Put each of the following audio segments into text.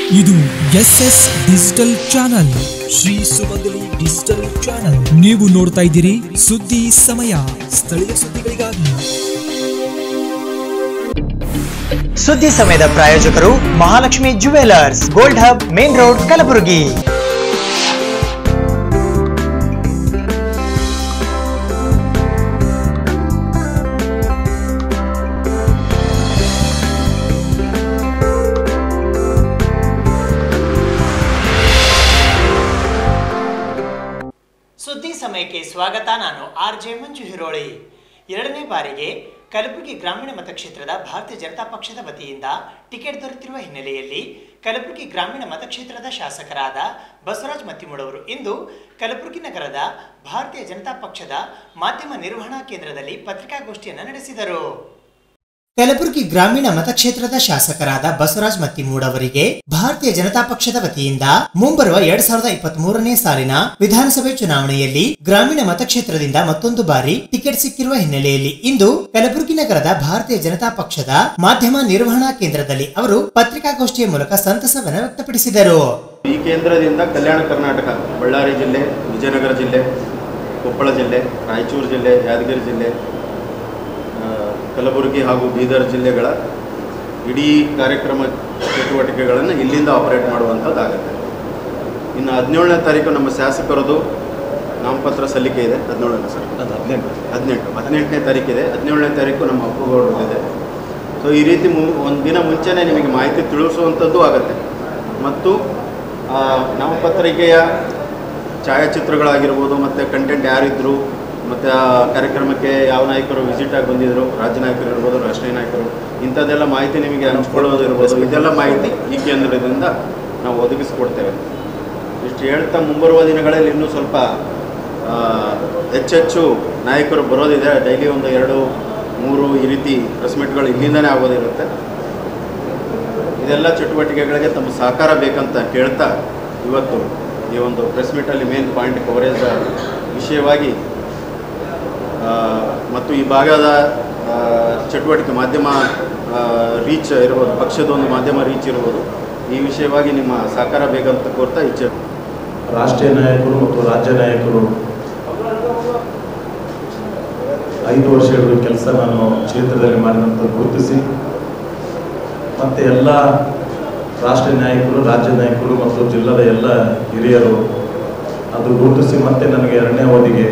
ಇದು S S digital channel Shri Sumangali digital channel ನೀವು ನೋಡ್ತಾ ಇದ್ದೀರಿ ಸುದ್ದಿ ಸಮಯ ಸ್ಥಳೀಯ ಸುದ್ದಿಗಳಿಗಾಗಿ ಸುದ್ದಿ ಸಮಯದ ಪ್ರಾಯೋಜಕರು Mahalakshmi jewellers gold hub main road Kalaburagi ಸುದ್ದಿ ಸಮಯಕ್ಕೆ ಸ್ವಾಗತ ನಾನು ಆರ್ ಜೆ ಮಂಜು ಹಿರೋಳಿ ಎರಡನೇ ಬಾರಿಗೆ ಕಲಬುರಗಿ ಗ್ರಾಮೀಣ ಮತಕ್ಷೇತ್ರದ ಭಾರತೀಯ ಜನತಾ ಪಕ್ಷದ ವತಿಯಿಂದ ಟಿಕೆಟ್ ದೊರೆತಿರುವ ಹಿನ್ನೆಲೆಯಲ್ಲಿ ಕಲಬುರಗಿ ಗ್ರಾಮೀಣ ಮತಕ್ಷೇತ್ರದ ಶಾಸಕರಾದ ಬಸವರಾಜ್ ಮತ್ತಿಮೂಡವರು ಇಂದು ಕಲಬುರಗಿ ನಗರದ ಭಾರತೀಯ ಜನತಾ ಪಕ್ಷದ ಮಾಧ್ಯಮ ನಿರ್ವಹಣಾ ಕೇಂದ್ರದಲ್ಲಿ ಪತ್ರಿಕಾಗೋಷ್ಠಿಯನ್ನು ನಡೆಸಿದರು ಕಲಬುರಗಿ ಗ್ರಾಮೀಣ ಮತಕ್ಷೇತ್ರದ ಶಾಸಕರಾದ ಬಸವರಾಜ್ ಮತ್ತಿಮೂಡ್ ಅವರಿಗೆ ಭಾರತೀಯ ಜನತಾ ಪಕ್ಷದ ವತಿಯಿಂದ ಮುಂಬರುವ ಎರಡ್ ಸಾವಿರದ ಇಪ್ಪತ್ತ್ ಮೂರನೇ ಸಾಲಿನ ವಿಧಾನಸಭೆ ಚುನಾವಣೆಯಲ್ಲಿ ಗ್ರಾಮೀಣ ಮತಕ್ಷೇತ್ರದಿಂದ ಮತ್ತೊಂದು ಬಾರಿ ಟಿಕೆಟ್ ಸಿಕ್ಕಿರುವ ಹಿನ್ನೆಲೆಯಲ್ಲಿ ಇಂದು ಕಲಬುರಗಿ ನಗರದ ಭಾರತೀಯ ಜನತಾ ಪಕ್ಷದ ಮಾಧ್ಯಮ ನಿರ್ವಹಣಾ ಕೇಂದ್ರದಲ್ಲಿ ಅವರು ಪತ್ರಿಕಾಗೋಷ್ಠಿಯ ಮೂಲಕ ಸಂತಸವನ್ನು ವ್ಯಕ್ತಪಡಿಸಿದರು ಈ ಕೇಂದ್ರದಿಂದ ಕಲ್ಯಾಣ ಕರ್ನಾಟಕ ಬಳ್ಳಾರಿ ಜಿಲ್ಲೆ ವಿಜಯನಗರ ಜಿಲ್ಲೆ ಕೊಪ್ಪಳ ಜಿಲ್ಲೆ ರಾಯಚೂರು ಜಿಲ್ಲೆ ಯಾದಗಿರಿ ಜಿಲ್ಲೆ ಆ, ಕಲಬುರಗಿ ಹಾಗೂ ಬೀದರ್ ಜಿಲ್ಲೆಗಳ ಇಡೀ ಕಾರ್ಯಕ್ರಮ ಚಟುವಟಿಕೆಗಳನ್ನು ಇಲ್ಲಿಂದ ಆಪರೇಟ್ ಮಾಡುವಂಥದ್ದಾಗುತ್ತೆ ಇನ್ನು ಹದಿನೇಳನೇ ತಾರೀಕು ನಮ್ಮ ಶಾಸಕರದು ನಾಮಪತ್ರ ಸಲ್ಲಿಕೆ ಇದೆ ಹದಿನೇಳನೇ ಸರ್ ಹದಿನೆಂಟು ಹದಿನೆಂಟು ಹದಿನೆಂಟನೇ ತಾರೀಕಿದೆ ಹದಿನೇಳನೇ ತಾರೀಕು ನಮ್ಮ ಅಪ್ಪುಗೌಡರದಿದೆ ಸೊ ಈ ರೀತಿ ಮು ಒಂದು ದಿನ ಮುಂಚೆನೇ ನಿಮಗೆ ಮಾಹಿತಿ ತಿಳಿಸುವಂಥದ್ದು ಆಗುತ್ತೆ ಮತ್ತು ಆ, ನಾಮಪತ್ರಿಕೆಯ ಛಾಯಾಚಿತ್ರಗಳಾಗಿರ್ಬೋದು ಮತ್ತು ಕಂಟೆಂಟ್ ಯಾರಿದ್ರು ಮತ್ತು ಆ ಕಾರ್ಯಕ್ರಮಕ್ಕೆ ಯಾವ ನಾಯಕರು ವಿಸಿಟ್ ಆಗಿ ಬಂದಿದ್ರು ರಾಜ್ಯ ನಾಯಕರು ಇರ್ಬೋದು ರಾಷ್ಟ್ರೀಯ ನಾಯಕರು ಇಂಥದ್ದೆಲ್ಲ ಮಾಹಿತಿ ನಿಮಗೆ ಹಂಚ್ಕೊಳ್ಳೋದು ಇರ್ಬೋದು ಇದೆಲ್ಲ ಮಾಹಿತಿ ಈ ಕೇಂದ್ರದಿಂದ ನಾವು ಒದಗಿಸ್ಕೊಡ್ತೇವೆ ಇಷ್ಟು ಹೇಳ್ತಾ ಮುಂಬರುವ ದಿನಗಳಲ್ಲಿ ಇನ್ನೂ ಸ್ವಲ್ಪ ಆ, ಹೆಚ್ಚೆಚ್ಚು ನಾಯಕರು ಬರೋದಿದೆ ಡೈಲಿ ಒಂದು ಎರಡು ಮೂರು ಈ ರೀತಿ ಪ್ರೆಸ್ ಮೀಟ್ಗಳು ಇಲ್ಲಿಂದನೇ ಆಗೋದಿರುತ್ತೆ ಇದೆಲ್ಲ ಚಟುವಟಿಕೆಗಳಿಗೆ ತಮ್ಮ ಸಹಕಾರ ಬೇಕಂತ ಕೇಳ್ತಾ ಇವತ್ತು ಈ ಒಂದು ಪ್ರೆಸ್ ಮೀಟಲ್ಲಿ ಮೇನ್ ಪಾಯಿಂಟ್ ಕವರೇಜ್ ವಿಷಯವಾಗಿ ಆ, ಮತ್ತು ಈ ಭಾಗದ ಆ, ಚಟುವಟಿಕೆ ಮಾಧ್ಯಮ ರೀಚ್ ಇರ್ಬೋದು ಪಕ್ಷದ ಒಂದು ಮಾಧ್ಯಮ ರೀಚ್ ಇರ್ಬೋದು ಈ ವಿಷಯವಾಗಿ ನಿಮ್ಮ ಸಹಕಾರ ಬೇಕಂತ ಕೋರ್ತಾ ಇಚ್ಛೆ ರಾಷ್ಟ್ರೀಯ ನಾಯಕರು ಮತ್ತು ರಾಜ್ಯ ನಾಯಕರು ಐದು ವರ್ಷಗಳ ಕೆಲಸ ನಾನು ಕ್ಷೇತ್ರದಲ್ಲಿ ಮಾಡಿದಂಥ ಗುರುತಿಸಿ ಮತ್ತು ಎಲ್ಲ ರಾಷ್ಟ್ರೀಯ ನಾಯಕರು ರಾಜ್ಯ ನಾಯಕರು ಮತ್ತು ಜಿಲ್ಲಾದ ಎಲ್ಲ ಹಿರಿಯರು ಅದು ಗುರುತಿಸಿ ಮತ್ತೆ ನನಗೆ ಎರಡನೇ ಅವಧಿಗೆ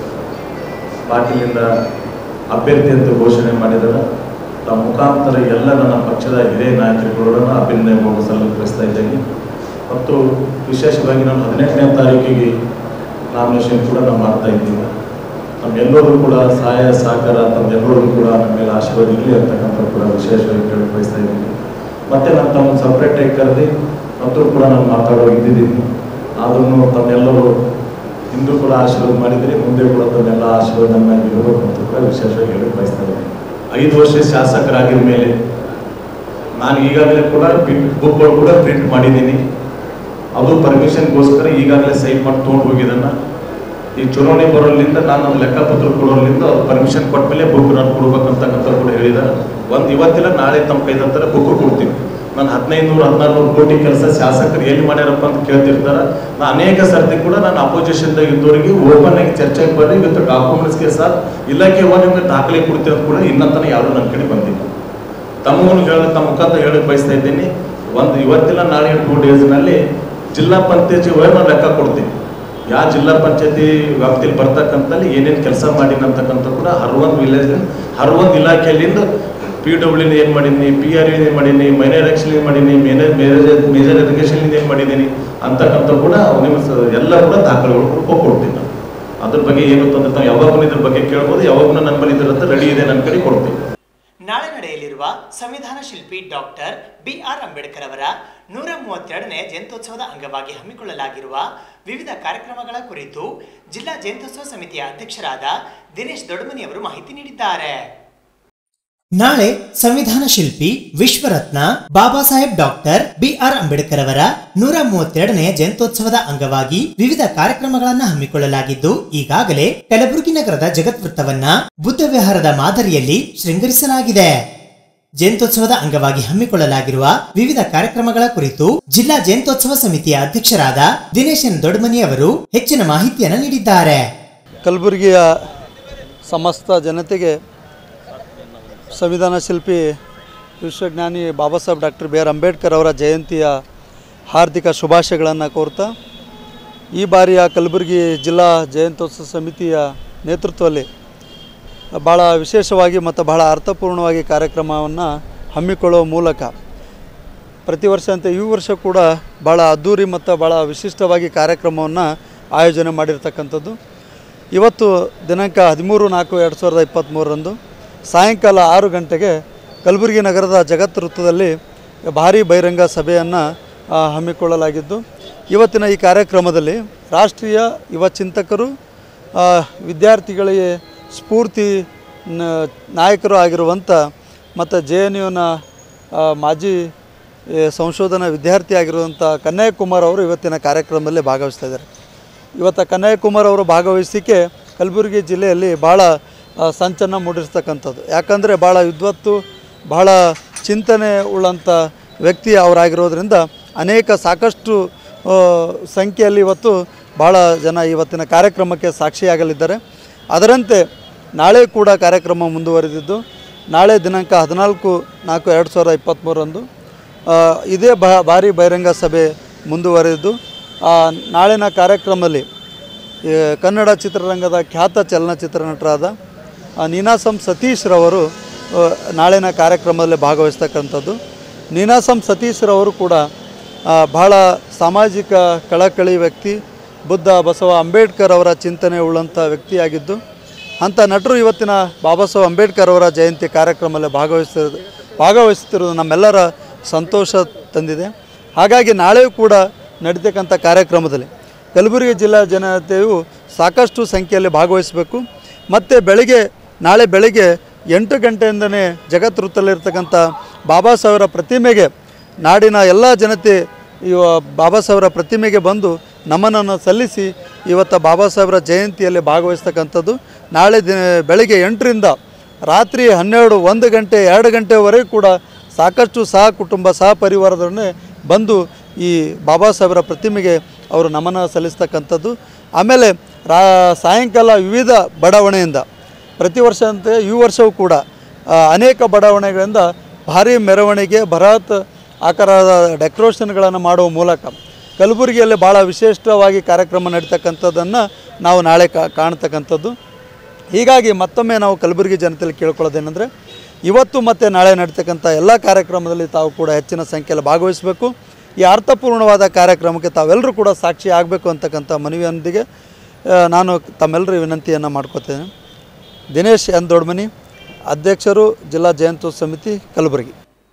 ಪಾಟೀಲಿಂದ ಅಭ್ಯರ್ಥಿ ಅಂತ ಘೋಷಣೆ ಮಾಡಿದರೆ ಆ ಮುಖಾಂತರ ಎಲ್ಲ ನನ್ನ ಪಕ್ಷದ ಹಿರಿಯ ನಾಯಕರುಗಳನ್ನು ಅಭಿನಂದನೆ ಸಲ್ಲಿಸ್ತಾ ಇದ್ದೇನೆ ಮತ್ತು ವಿಶೇಷವಾಗಿ ನಾನು ಹದಿನೆಂಟನೇ ತಾರೀಕಿಗೆ ನಾಮಿನೇಷನ್ ಕೂಡ ನಾನು ಮಾಡ್ತಾ ಇದ್ದೀನಿ ನಮ್ಮೆಲ್ಲರೂ ಕೂಡ ಸಹಾಯ ಸಹಕಾರ ತಮ್ಮೆಲ್ಲರೂ ಕೂಡ ನಮ್ಮ ಮೇಲೆ ಆಶೀರ್ವಾದ ಇರಲಿ ಅಂತಕ್ಕಂಥ ಕೂಡ ವಿಶೇಷವಾಗಿ ಕೇಳಿ ಬಯಸ್ತಾ ಇದ್ದೀನಿ ಮತ್ತೆ ನಾನು ತಮ್ಮ ಸಪ್ರೇಟಾಗಿ ಕರೆದು ಮತ್ತು ಕೂಡ ನಾನು ಮಾತಾಡೋ ಇದ್ದಿದ್ದೀನಿ ಆದ್ರೂ ತಮ್ಮೆಲ್ಲರೂ ಹಿಂದೂ ಕೂಡ ಆಶೀರ್ವಾದ ಮಾಡಿದರೆ ಮುಂದೆ ಕೂಡ ತಮ್ಮೆಲ್ಲ ಆಶೀರ್ವಾದ ನಮ್ಮ ಮೇಲೆ ಇರಬೇಕು ಅಂತ ಕೂಡ ವಿಶೇಷವಾಗಿ ಹೇಳಿ ಬಯಸ್ತಾ ಇದ್ದೀನಿ ಐದು ವರ್ಷ ಶಾಸಕರಾಗಿದ ಮೇಲೆ ನಾನು ಈಗಾಗಲೇ ಕೂಡ ಬುಕ್ಗಳು ಕೂಡ ಪ್ರಿಂಟ್ ಮಾಡಿದ್ದೀನಿ ಅದು ಪರ್ಮಿಷನ್ಗೋಸ್ಕರ ಈಗಾಗಲೇ ಸೈನ್ ಮಾಡಿ ತೊಗೊಂಡು ಹೋಗಿದ್ದನ್ನ ಈ ಚುನಾವಣೆ ಬರೋದ್ರಿಂದ ನಾನು ನನ್ನ ಲೆಕ್ಕಪತ್ರ ಕೊಡೋದ್ರಿಂದ ಅವ್ರು ಪರ್ಮಿಷನ್ ಕೊಟ್ಟ ಮೇಲೆ ಬುಕ್ ನಾನು ಕೊಡ್ಬೇಕಂತಕ್ಕಂಥ ಕೂಡ ಹೇಳಿದ್ದಾರೆ ಒಂದು ಇವತ್ತಿಲ್ಲ ನಾಳೆ ತಮ್ಮ ಕೈದಂತರ ಬುಕ್ ಕೊಡ್ತೀನಿ ನಾನು ಹದಿನೈದು ನೂರು ಹದಿನಾರು ನೂರು ಕೋಟಿ ಕೆಲಸ ಶಾಸಕರು ಎಲ್ಲಿ ಮಾಡ್ಯಾರಪ್ಪ ಅಂತ ಕೇಳ್ತಿರ್ತಾರೆ ನಾನು ಅನೇಕ ಸರ್ತಿ ಕೂಡ ನಾನು ಅಪೋಸಿಷನ್ದಾಗ ಇದ್ದವರಿಗೆ ಓಪನ್ ಆಗಿ ಚರ್ಚೆಗೆ ಬರ್ರಿ ವಿತ್ ಡಾಕ್ಯುಮೆಂಟ್ಸ್ಗೆ ಸರ್ ಇಲಾಖೆ ನಿಮಗೆ ದಾಖಲೆ ಕೊಡ್ತೀನಿ ಅಂತ ಕೂಡ ಇನ್ನಂತನ ಯಾರು ನನ್ನ ಕಡೆ ಬಂದಿಲ್ಲ ತಮ್ಮನ್ನು ಹೇಳ ತಮ್ಮ ಮುಖಾಂತರ ಹೇಳಕ್ ಬಯಸ್ತಾ ಇದ್ದೀನಿ ಒಂದು ಇವತ್ತಿನ ನಾಳೆ ಟೂ ಡೇಸ್ನಲ್ಲಿ ಜಿಲ್ಲಾ ಪಂಚಾಯತಿ ನಾನು ಲೆಕ್ಕ ಕೊಡ್ತೀನಿ ಯಾವ ಜಿಲ್ಲಾ ಪಂಚಾಯತಿ ವ್ಯಾಪ್ತಿಯಲ್ಲಿ ಬರ್ತಕ್ಕಂಥಲ್ಲಿ ಏನೇನು ಕೆಲಸ ಮಾಡೀನಿ ಅಂತಕ್ಕಂಥ ಕೂಡ ಹರವೊಂದು ವಿಲೇಜ್ ಹರವೊಂದು ಇಲಾಖೆಯಲ್ಲಿಂದ ಪಿ ಡಬ್ಲ್ಯೂ ಏನು ಮಾಡೀನಿ ಪಿ ಆರ್ ಏನು ಮಾಡೀನಿ ಮೈನರ್ ಆಕ್ಷನ್ ಏನು ಮಾಡೀನಿ ಮೇಜರ್ ಮೇಜರ್ ಮೇಜರ್ ಎಜುಕೇಷನ್ ಏನು ಮಾಡಿದ್ದೀನಿ ಅಂತಕ್ಕಂಥ ಕೂಡ ನಿಮ್ಮ ಸ- ಎಲ್ಲ ಕೂಡ ದಾಖಲೆಗಳು ಕೂಡ ಕೊಡ್ತೀನಿ ನಾನು ಅದ್ರ ಬಗ್ಗೆ ಏನು ತೊಂದರೆ ತಾವು ಯಾವಾಗೂ ಇದ್ರ ಬಗ್ಗೆ ಕೇಳ್ಬೋದು ಯಾವಾಗೂ ನನ್ನ ಬಳಿ ಇದ್ರಂತ ರೆಡಿ ಇದೆ ನನ್ನ ಕಡೆ ಕೊಡ್ತೀನಿ ನಾಳೆ ನಡೆಯಲಿರುವ ಸಂವಿಧಾನ ಶಿಲ್ಪಿ ಡಾಕ್ಟರ್ ಬಿ ಆರ್ ಅಂಬೇಡ್ಕರ್ ಅವರ ನೂರ ಮೂವತ್ತೆರಡನೇ ಜಯಂತ್ಯೋತ್ಸವದ ಅಂಗವಾಗಿ ಹಮ್ಮಿಕೊಳ್ಳಲಾಗಿರುವ ವಿವಿಧ ಕಾರ್ಯಕ್ರಮಗಳ ಕುರಿತು ಜಿಲ್ಲಾ ಜಯಂತ್ಯೋತ್ಸವ ಸಮಿತಿಯ ಅಧ್ಯಕ್ಷರಾದ ದಿನೇಶ್ ದೊಡ್ಮನಿ ಅವರು ಮಾಹಿತಿ ನೀಡಿದ್ದಾರೆ ನಾಳೆ ಸಂವಿಧಾನ ಶಿಲ್ಪಿ ವಿಶ್ವರತ್ನ Baba Saheb doctor B R Ambedkar ಅವರ ನೂರ ಮೂವತ್ತೆರಡನೇ ಜಯಂತ್ಯೋತ್ಸವದ ಅಂಗವಾಗಿ ವಿವಿಧ ಕಾರ್ಯಕ್ರಮಗಳನ್ನು ಹಮ್ಮಿಕೊಳ್ಳಲಾಗಿದ್ದು ಈಗಾಗಲೇ ಕಲಬುರಗಿ ನಗರದ ಜಗತ್ ವೃತ್ತವನ್ನ ಬುದ್ಧ ವಿಹಾರದ ಮಾದರಿಯಲ್ಲಿ ಶೃಂಗರಿಸಲಾಗಿದೆ ಜಯಂತ್ಯೋತ್ಸವದ ಅಂಗವಾಗಿ ಹಮ್ಮಿಕೊಳ್ಳಲಾಗಿರುವ ವಿವಿಧ ಕಾರ್ಯಕ್ರಮಗಳ ಕುರಿತು ಜಿಲ್ಲಾ ಜಯಂತ್ಯೋತ್ಸವ ಸಮಿತಿಯ ಅಧ್ಯಕ್ಷರಾದ ದಿನೇಶ್ ಎನ್ ದೊಡ್ಮನಿ ಅವರು ಹೆಚ್ಚಿನ ಮಾಹಿತಿಯನ್ನು ನೀಡಿದ್ದಾರೆ ಕಲಬುರಗಿಯ ಸಮಸ್ತ ಜನತೆಗೆ ಸಂವಿಧಾನ ಶಿಲ್ಪಿ ವಿಶ್ವಜ್ಞಾನಿ Baba Saheb doctor B R Ambedkar ಅವರ ಜಯಂತಿಯ ಹಾರ್ದಿಕ ಶುಭಾಶಯಗಳನ್ನು ಕೋರ್ತಾ ಈ ಬಾರಿಯ ಕಲಬುರಗಿ ಜಿಲ್ಲಾ ಜಯಂತ್ಯೋತ್ಸವ ಸಮಿತಿಯ ನೇತೃತ್ವದಲ್ಲಿ ಭಾಳ ವಿಶೇಷವಾಗಿ ಮತ್ತು ಬಹಳ ಅರ್ಥಪೂರ್ಣವಾಗಿ ಕಾರ್ಯಕ್ರಮವನ್ನು ಹಮ್ಮಿಕೊಳ್ಳುವ ಮೂಲಕ ಪ್ರತಿ ವರ್ಷ ಅಂತ ಈ ವರ್ಷ ಕೂಡ ಭಾಳ ಅದ್ಧೂರಿ ಮತ್ತು ಭಾಳ ವಿಶಿಷ್ಟವಾಗಿ ಕಾರ್ಯಕ್ರಮವನ್ನು ಆಯೋಜನೆ ಮಾಡಿರ್ತಕ್ಕಂಥದ್ದು ಇವತ್ತು ದಿನಾಂಕ ಹದಿಮೂರು ನಾಲ್ಕು ಎರಡು ಸಾವಿರದ ಇಪ್ಪತ್ತ್ಮೂರರಂದು ಸಾಯಂಕಾಲ ಆರು ಗಂಟೆಗೆ ಕಲಬುರಗಿ ನಗರದ ಜಗತ್ ವೃತ್ತದಲ್ಲಿ ಭಾರೀ ಬಹಿರಂಗ ಸಭೆಯನ್ನು ಆ, ಹಮ್ಮಿಕೊಳ್ಳಲಾಗಿದ್ದು ಇವತ್ತಿನ ಈ ಕಾರ್ಯಕ್ರಮದಲ್ಲಿ ರಾಷ್ಟ್ರೀಯ ಯುವ ಚಿಂತಕರು ಆ, ವಿದ್ಯಾರ್ಥಿಗಳಿಗೆ ಸ್ಫೂರ್ತಿ ನ- ನಾಯಕರು ಆಗಿರುವಂಥ ಮತ್ತು ಜೆ ಎನ್ ಯುನ ಮಾಜಿ ಏ, ಸಂಶೋಧನಾ ವಿದ್ಯಾರ್ಥಿ ಆಗಿರುವಂಥ ಕನ್ಯಾಕುಮಾರ್ ಅವರು ಇವತ್ತಿನ ಕಾರ್ಯಕ್ರಮದಲ್ಲಿ ಭಾಗವಹಿಸ್ತಾ ಇದ್ದಾರೆ ಇವತ್ತು ಕನ್ಯಾಕುಮಾರ್ ಅವರು ಭಾಗವಹಿಸಲಿಕ್ಕೆ ಕಲಬುರಗಿ ಜಿಲ್ಲೆಯಲ್ಲಿ ಭಾಳ ಆ, ಸಂಚಲನ ಮೂಡಿರ್ತಕ್ಕಂಥದ್ದು ಯಾಕಂದರೆ ಭಾಳ ವಿದ್ವತ್ತು ಭಾಳ ಚಿಂತನೆ ಉಳ್ಳಂಥ ವ್ಯಕ್ತಿ ಅವರಾಗಿರೋದ್ರಿಂದ ಅನೇಕ ಸಾಕಷ್ಟು ಆ, ಸಂಖ್ಯೆಯಲ್ಲಿ ಇವತ್ತು ಭಾಳ ಜನ ಇವತ್ತಿನ ಕಾರ್ಯಕ್ರಮಕ್ಕೆ ಸಾಕ್ಷಿಯಾಗಲಿದ್ದಾರೆ ಅದರಂತೆ ನಾಳೆ ಕೂಡ ಕಾರ್ಯಕ್ರಮ ಮುಂದುವರೆದಿದ್ದು ನಾಳೆ ದಿನಾಂಕ ಹದಿನಾಲ್ಕು ನಾಲ್ಕು ಎರಡು ಸಾವಿರದ ಇಪ್ಪತ್ತ್ಮೂರರಂದು ಆ, ಇದೇ ಬ ಭಾರಿ ಬಹಿರಂಗ ಸಭೆ ಮುಂದುವರೆದಿದ್ದು ಆ, ನಾಳಿನ ಕಾರ್ಯಕ್ರಮದಲ್ಲಿ ಈ ಕನ್ನಡ ಚಿತ್ರರಂಗದ ಖ್ಯಾತ ಚಲನಚಿತ್ರ ನಟರಾದ ಆ, ನೀನಾಸಂ ಸತೀಶ್ ರವರು ಆ, ನಾಳಿನ ಕಾರ್ಯಕ್ರಮದಲ್ಲಿ ಭಾಗವಹಿಸ್ತಕ್ಕಂಥದ್ದು ನೀನಾಸಂ ಸತೀಶ್ ರವರು ಕೂಡ ಆ, ಬಹಳ ಸಾಮಾಜಿಕ ಕಳಕಳಿ ವ್ಯಕ್ತಿ ಬುದ್ಧ ಬಸವ ಅಂಬೇಡ್ಕರ್ ಅವರ ಚಿಂತನೆ ಉಳ್ಳಂಥ ವ್ಯಕ್ತಿಯಾಗಿದ್ದು ಅಂಥ ನಟರು ಇವತ್ತಿನ ಬಾಬಾ ಸಾಹೇಬ್ ಅಂಬೇಡ್ಕರ್ ಅವರ ಜಯಂತಿ ಕಾರ್ಯಕ್ರಮದಲ್ಲಿ ಭಾಗವಹಿಸ್ತಿರೋದು ಭಾಗವಹಿಸ್ತಿರೋದು ನಮ್ಮೆಲ್ಲರ ಸಂತೋಷ ತಂದಿದೆ ಹಾಗಾಗಿ ನಾಳೆಯೂ ಕೂಡ ನಡೀತಕ್ಕಂಥ ಕಾರ್ಯಕ್ರಮದಲ್ಲಿ ಕಲಬುರಗಿ ಜಿಲ್ಲಾ ಜನತೆಯು ಸಾಕಷ್ಟು ಸಂಖ್ಯೆಯಲ್ಲಿ ಭಾಗವಹಿಸಬೇಕು ಮತ್ತು ಬೆಳಿಗ್ಗೆ ನಾಳೆ ಬೆಳಿಗ್ಗೆ ಎಂಟು ಗಂಟೆಯಿಂದನೇ ಜಗತ್ ವೃತ್ತದಲ್ಲಿರ್ತಕ್ಕಂಥ ಬಾಬಾ ಸಾಹೇಬರ ಪ್ರತಿಮೆಗೆ ನಾಡಿನ ಎಲ್ಲ ಜನತೆ ಇವ ಬಾಬಾ ಸಾಹೇಬರ ಪ್ರತಿಮೆಗೆ ಬಂದು ನಮನನ್ನು ಸಲ್ಲಿಸಿ ಇವತ್ತು ಬಾಬಾ ಸಾಹೇಬರ ಜಯಂತಿಯಲ್ಲಿ ಭಾಗವಹಿಸ್ತಕ್ಕಂಥದ್ದು ನಾಳೆ ದಿನ ಬೆಳಗ್ಗೆ ಎಂಟರಿಂದ ರಾತ್ರಿ ಹನ್ನೆರಡು ಒಂದು ಗಂಟೆ ಎರಡು ಗಂಟೆವರೆಗೂ ಕೂಡ ಸಾಕಷ್ಟು ಸಹ ಕುಟುಂಬ ಸಹ ಪರಿವಾರದೊಡನೆ ಬಂದು ಈ ಬಾಬಾ ಸಾಹೇಬರ ಪ್ರತಿಮೆಗೆ ಅವರು ನಮನ ಸಲ್ಲಿಸ್ತಕ್ಕಂಥದ್ದು ಆಮೇಲೆ ರಾ ಸಾಯಂಕಾಲ ವಿವಿಧ ಬಡಾವಣೆಯಿಂದ ಪ್ರತಿ ವರ್ಷ ಅಂತೆ ಈ ವರ್ಷವೂ ಕೂಡ ಆ, ಅನೇಕ ಬಡಾವಣೆಗಳಿಂದ ಭಾರಿ ಮೆರವಣಿಗೆ ಬೃಹತ್ ಆಕಾರದ ಡೆಕೋರೇಷನ್ಗಳನ್ನು ಮಾಡುವ ಮೂಲಕ ಕಲಬುರಗಿಯಲ್ಲಿ ಭಾಳ ವಿಶಿಷ್ಟವಾಗಿ ಕಾರ್ಯಕ್ರಮ ನಡೀತಕ್ಕಂಥದ್ದನ್ನು ನಾವು ನಾಳೆ ಕಾ ಕಾಣ್ತಕ್ಕಂಥದ್ದು ಹೀಗಾಗಿ ಮತ್ತೊಮ್ಮೆ ನಾವು ಕಲಬುರಗಿ ಜನತೆಯಲ್ಲಿ ಕೇಳ್ಕೊಳ್ಳೋದೇನೆಂದರೆ ಇವತ್ತು ಮತ್ತು ನಾಳೆ ನಡೀತಕ್ಕಂಥ ಎಲ್ಲ ಕಾರ್ಯಕ್ರಮದಲ್ಲಿ ತಾವು ಕೂಡ ಹೆಚ್ಚಿನ ಸಂಖ್ಯೆಯಲ್ಲಿ ಭಾಗವಹಿಸಬೇಕು ಈ ಅರ್ಥಪೂರ್ಣವಾದ ಕಾರ್ಯಕ್ರಮಕ್ಕೆ ತಾವೆಲ್ಲರೂ ಕೂಡ ಸಾಕ್ಷಿ ಆಗಬೇಕು ಅಂತಕ್ಕಂಥ ಮನವಿಯೊಂದಿಗೆ ಆ, ನಾನು ತಮ್ಮೆಲ್ಲರ ವಿನಂತಿಯನ್ನು ಮಾಡ್ಕೋತೇನೆ ದಿನೇಶ್ ಎನ್ ದೊಡ್ಮನಿ ಅಧ್ಯಕ್ಷರು ಜಿಲ್ಲಾ ಜಯಂತ್ಯೋತ್ಸವ ಸಮಿತಿ ಕಲಬುರಗಿ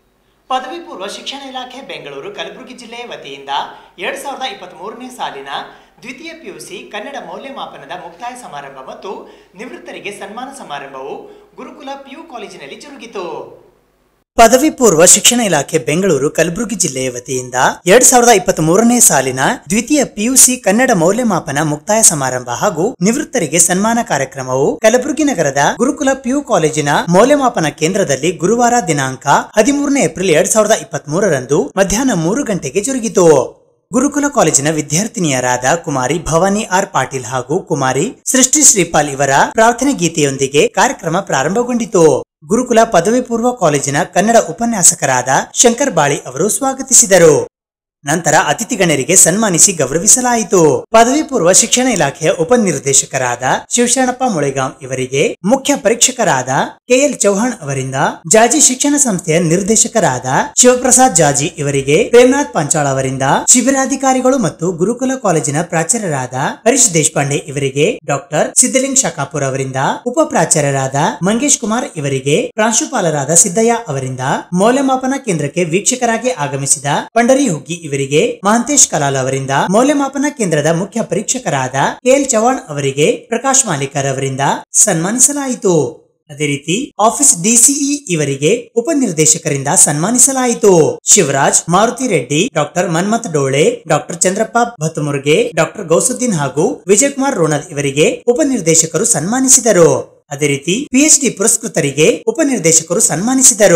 ಪದವಿ ಪೂರ್ವ ಶಿಕ್ಷಣ ಇಲಾಖೆ ಬೆಂಗಳೂರು ಕಲಬುರಗಿ ಜಿಲ್ಲೆಯ ವತಿಯಿಂದ ಎರಡ್ ಸಾವಿರದ ಇಪ್ಪತ್ತ್ ಮೂರನೇ ಸಾಲಿನ ದ್ವಿತೀಯ ಪಿಯುಸಿ ಕನ್ನಡ ಮೌಲ್ಯಮಾಪನದ ಮುಕ್ತಾಯ ಸಮಾರಂಭ ಮತ್ತು ನಿವೃತ್ತರಿಗೆ ಸನ್ಮಾನ ಸಮಾರಂಭವು ಗುರುಕುಲ ಪಿಯು ಕಾಲೇಜಿನಲ್ಲಿ ಜರುಗಿತು ಪದವಿ ಪೂರ್ವ ಶಿಕ್ಷಣ ಇಲಾಖೆ ಬೆಂಗಳೂರು ಕಲಬುರಗಿ ಜಿಲ್ಲೆಯ ವತಿಯಿಂದ ಎರಡ್ ಸಾವಿರದ ಇಪ್ಪತ್ತ್ ಮೂರನೇ ಸಾಲಿನ ದ್ವಿತೀಯ ಪಿಯುಸಿ ಕನ್ನಡ ಮೌಲ್ಯಮಾಪನ ಮುಕ್ತಾಯ ಸಮಾರಂಭ ಹಾಗೂ ನಿವೃತ್ತರಿಗೆ ಸನ್ಮಾನ ಕಾರ್ಯಕ್ರಮವು ಕಲಬುರಗಿ ನಗರದ ಗುರುಕುಲ ಪಿಯು ಕಾಲೇಜಿನ ಮೌಲ್ಯಮಾಪನ ಕೇಂದ್ರದಲ್ಲಿ ಗುರುವಾರ ದಿನಾಂಕ ಹದಿಮೂರನೇ ಏಪ್ರಿಲ್ ಎರಡ್ ಸಾವಿರದ ಇಪ್ಪತ್ತ್ ಮೂರರಂದು ಮಧ್ಯಾಹ್ನ ಮೂರು ಗಂಟೆಗೆ ಜರುಗಿತು ಗುರುಕುಲ ಕಾಲೇಜಿನ ವಿದ್ಯಾರ್ಥಿನಿಯರಾದ ಕುಮಾರಿ ಭವಾನಿ ಆರ್ ಪಾಟೀಲ್ ಹಾಗೂ ಕುಮಾರಿ ಸೃಷ್ಟಿ ಶ್ರೀಪಾಲ್ ಇವರ ಪ್ರಾರ್ಥನೆ ಗೀತೆಯೊಂದಿಗೆ ಕಾರ್ಯಕ್ರಮ ಪ್ರಾರಂಭಗೊಂಡಿತು ಗುರುಕುಲ ಪದವಿ ಪೂರ್ವ ಕಾಲೇಜಿನ ಕನ್ನಡ ಉಪನ್ಯಾಸಕರಾದ ಶಂಕರ್ ಬಾಳಿ ಅವರು ಸ್ವಾಗತಿಸಿದರು ನಂತರ ಅತಿಥಿ ಗಣ್ಯರಿಗೆ ಸನ್ಮಾನಿಸಿ ಗೌರವಿಸಲಾಯಿತು ಪದವಿ ಪೂರ್ವ ಶಿಕ್ಷಣ ಇಲಾಖೆಯ ಉಪನಿರ್ದೇಶಕರಾದ ಶಿವಶರಣಪ್ಪ ಮುಳೆಗಾಂ ಇವರಿಗೆ ಮುಖ್ಯ ಪರೀಕ್ಷಕರಾದ ಕೆಎಲ್ ಚೌಹಾಣ್ ಅವರಿಂದ ಜಾಜಿ ಶಿಕ್ಷಣ ಸಂಸ್ಥೆಯ ನಿರ್ದೇಶಕರಾದ ಶಿವಪ್ರಸಾದ್ ಜಾಜಿ ಇವರಿಗೆ ಪ್ರೇಮನಾಥ್ ಪಂಚಾಳ್ ಅವರಿಂದ ಶಿಬಿರಾಧಿಕಾರಿಗಳು ಮತ್ತು ಗುರುಕುಲ ಕಾಲೇಜಿನ ಪ್ರಾಚಾರ್ಯರಾದ ಹರೀಶ್ ದೇಶಪಾಂಡೆ ಇವರಿಗೆ ಡಾಕ್ಟರ್ ಸಿದ್ದಲಿಂಗ್ ಶಕಾಪುರ್ ಅವರಿಂದ ಉಪ ಪ್ರಾಚಾರ್ಯರಾದ ಮಂಗೇಶ್ ಕುಮಾರ್ ಇವರಿಗೆ ಪ್ರಾಂಶುಪಾಲರಾದ ಸಿದ್ದಯ್ಯ ಅವರಿಂದ ಮೌಲ್ಯಮಾಪನ ಕೇಂದ್ರಕ್ಕೆ ವೀಕ್ಷಕರಾಗಿ ಆಗಮಿಸಿದ ಪಂಡರಿ ಹುಗ್ಗಿ ಇವರಿಗೆ ಮಹಂತೇಶ್ ಕಲಾಲ್ ಅವರಿಂದ ಮೌಲ್ಯಮಾಪನ ಕೇಂದ್ರದ ಮುಖ್ಯ ಪರೀಕ್ಷಕರಾದ ಕೆಎಲ್ ಚವಾಣ್ ಅವರಿಗೆ ಪ್ರಕಾಶ್ ಮಾಲಿಕರ್ ಅವರಿಂದ ಸನ್ಮಾನಿಸಲಾಯಿತು ಅದೇ ರೀತಿ ಆಫೀಸ್ ಡಿಸಿಇ ಇವರಿಗೆ ಉಪನಿರ್ದೇಶಕರಿಂದ ಸನ್ಮಾನಿಸಲಾಯಿತು Shivraj Maruti Reddy doctor Manmath Dole doctor Chandrappa Bhatumurge doctor Gausuddin ಹಾಗೂ ವಿಜಯಕುಮಾರ್ ರೋಣಲ್ ಇವರಿಗೆ ಉಪನಿರ್ದೇಶಕರು ಸನ್ಮಾನಿಸಿದರು ಅದೇ ರೀತಿ ಪಿಎಚ್ಡಿ ಪುರಸ್ಕೃತರಿಗೆ ಉಪನಿರ್ದೇಶಕರು ಸನ್ಮಾನಿಸಿದರು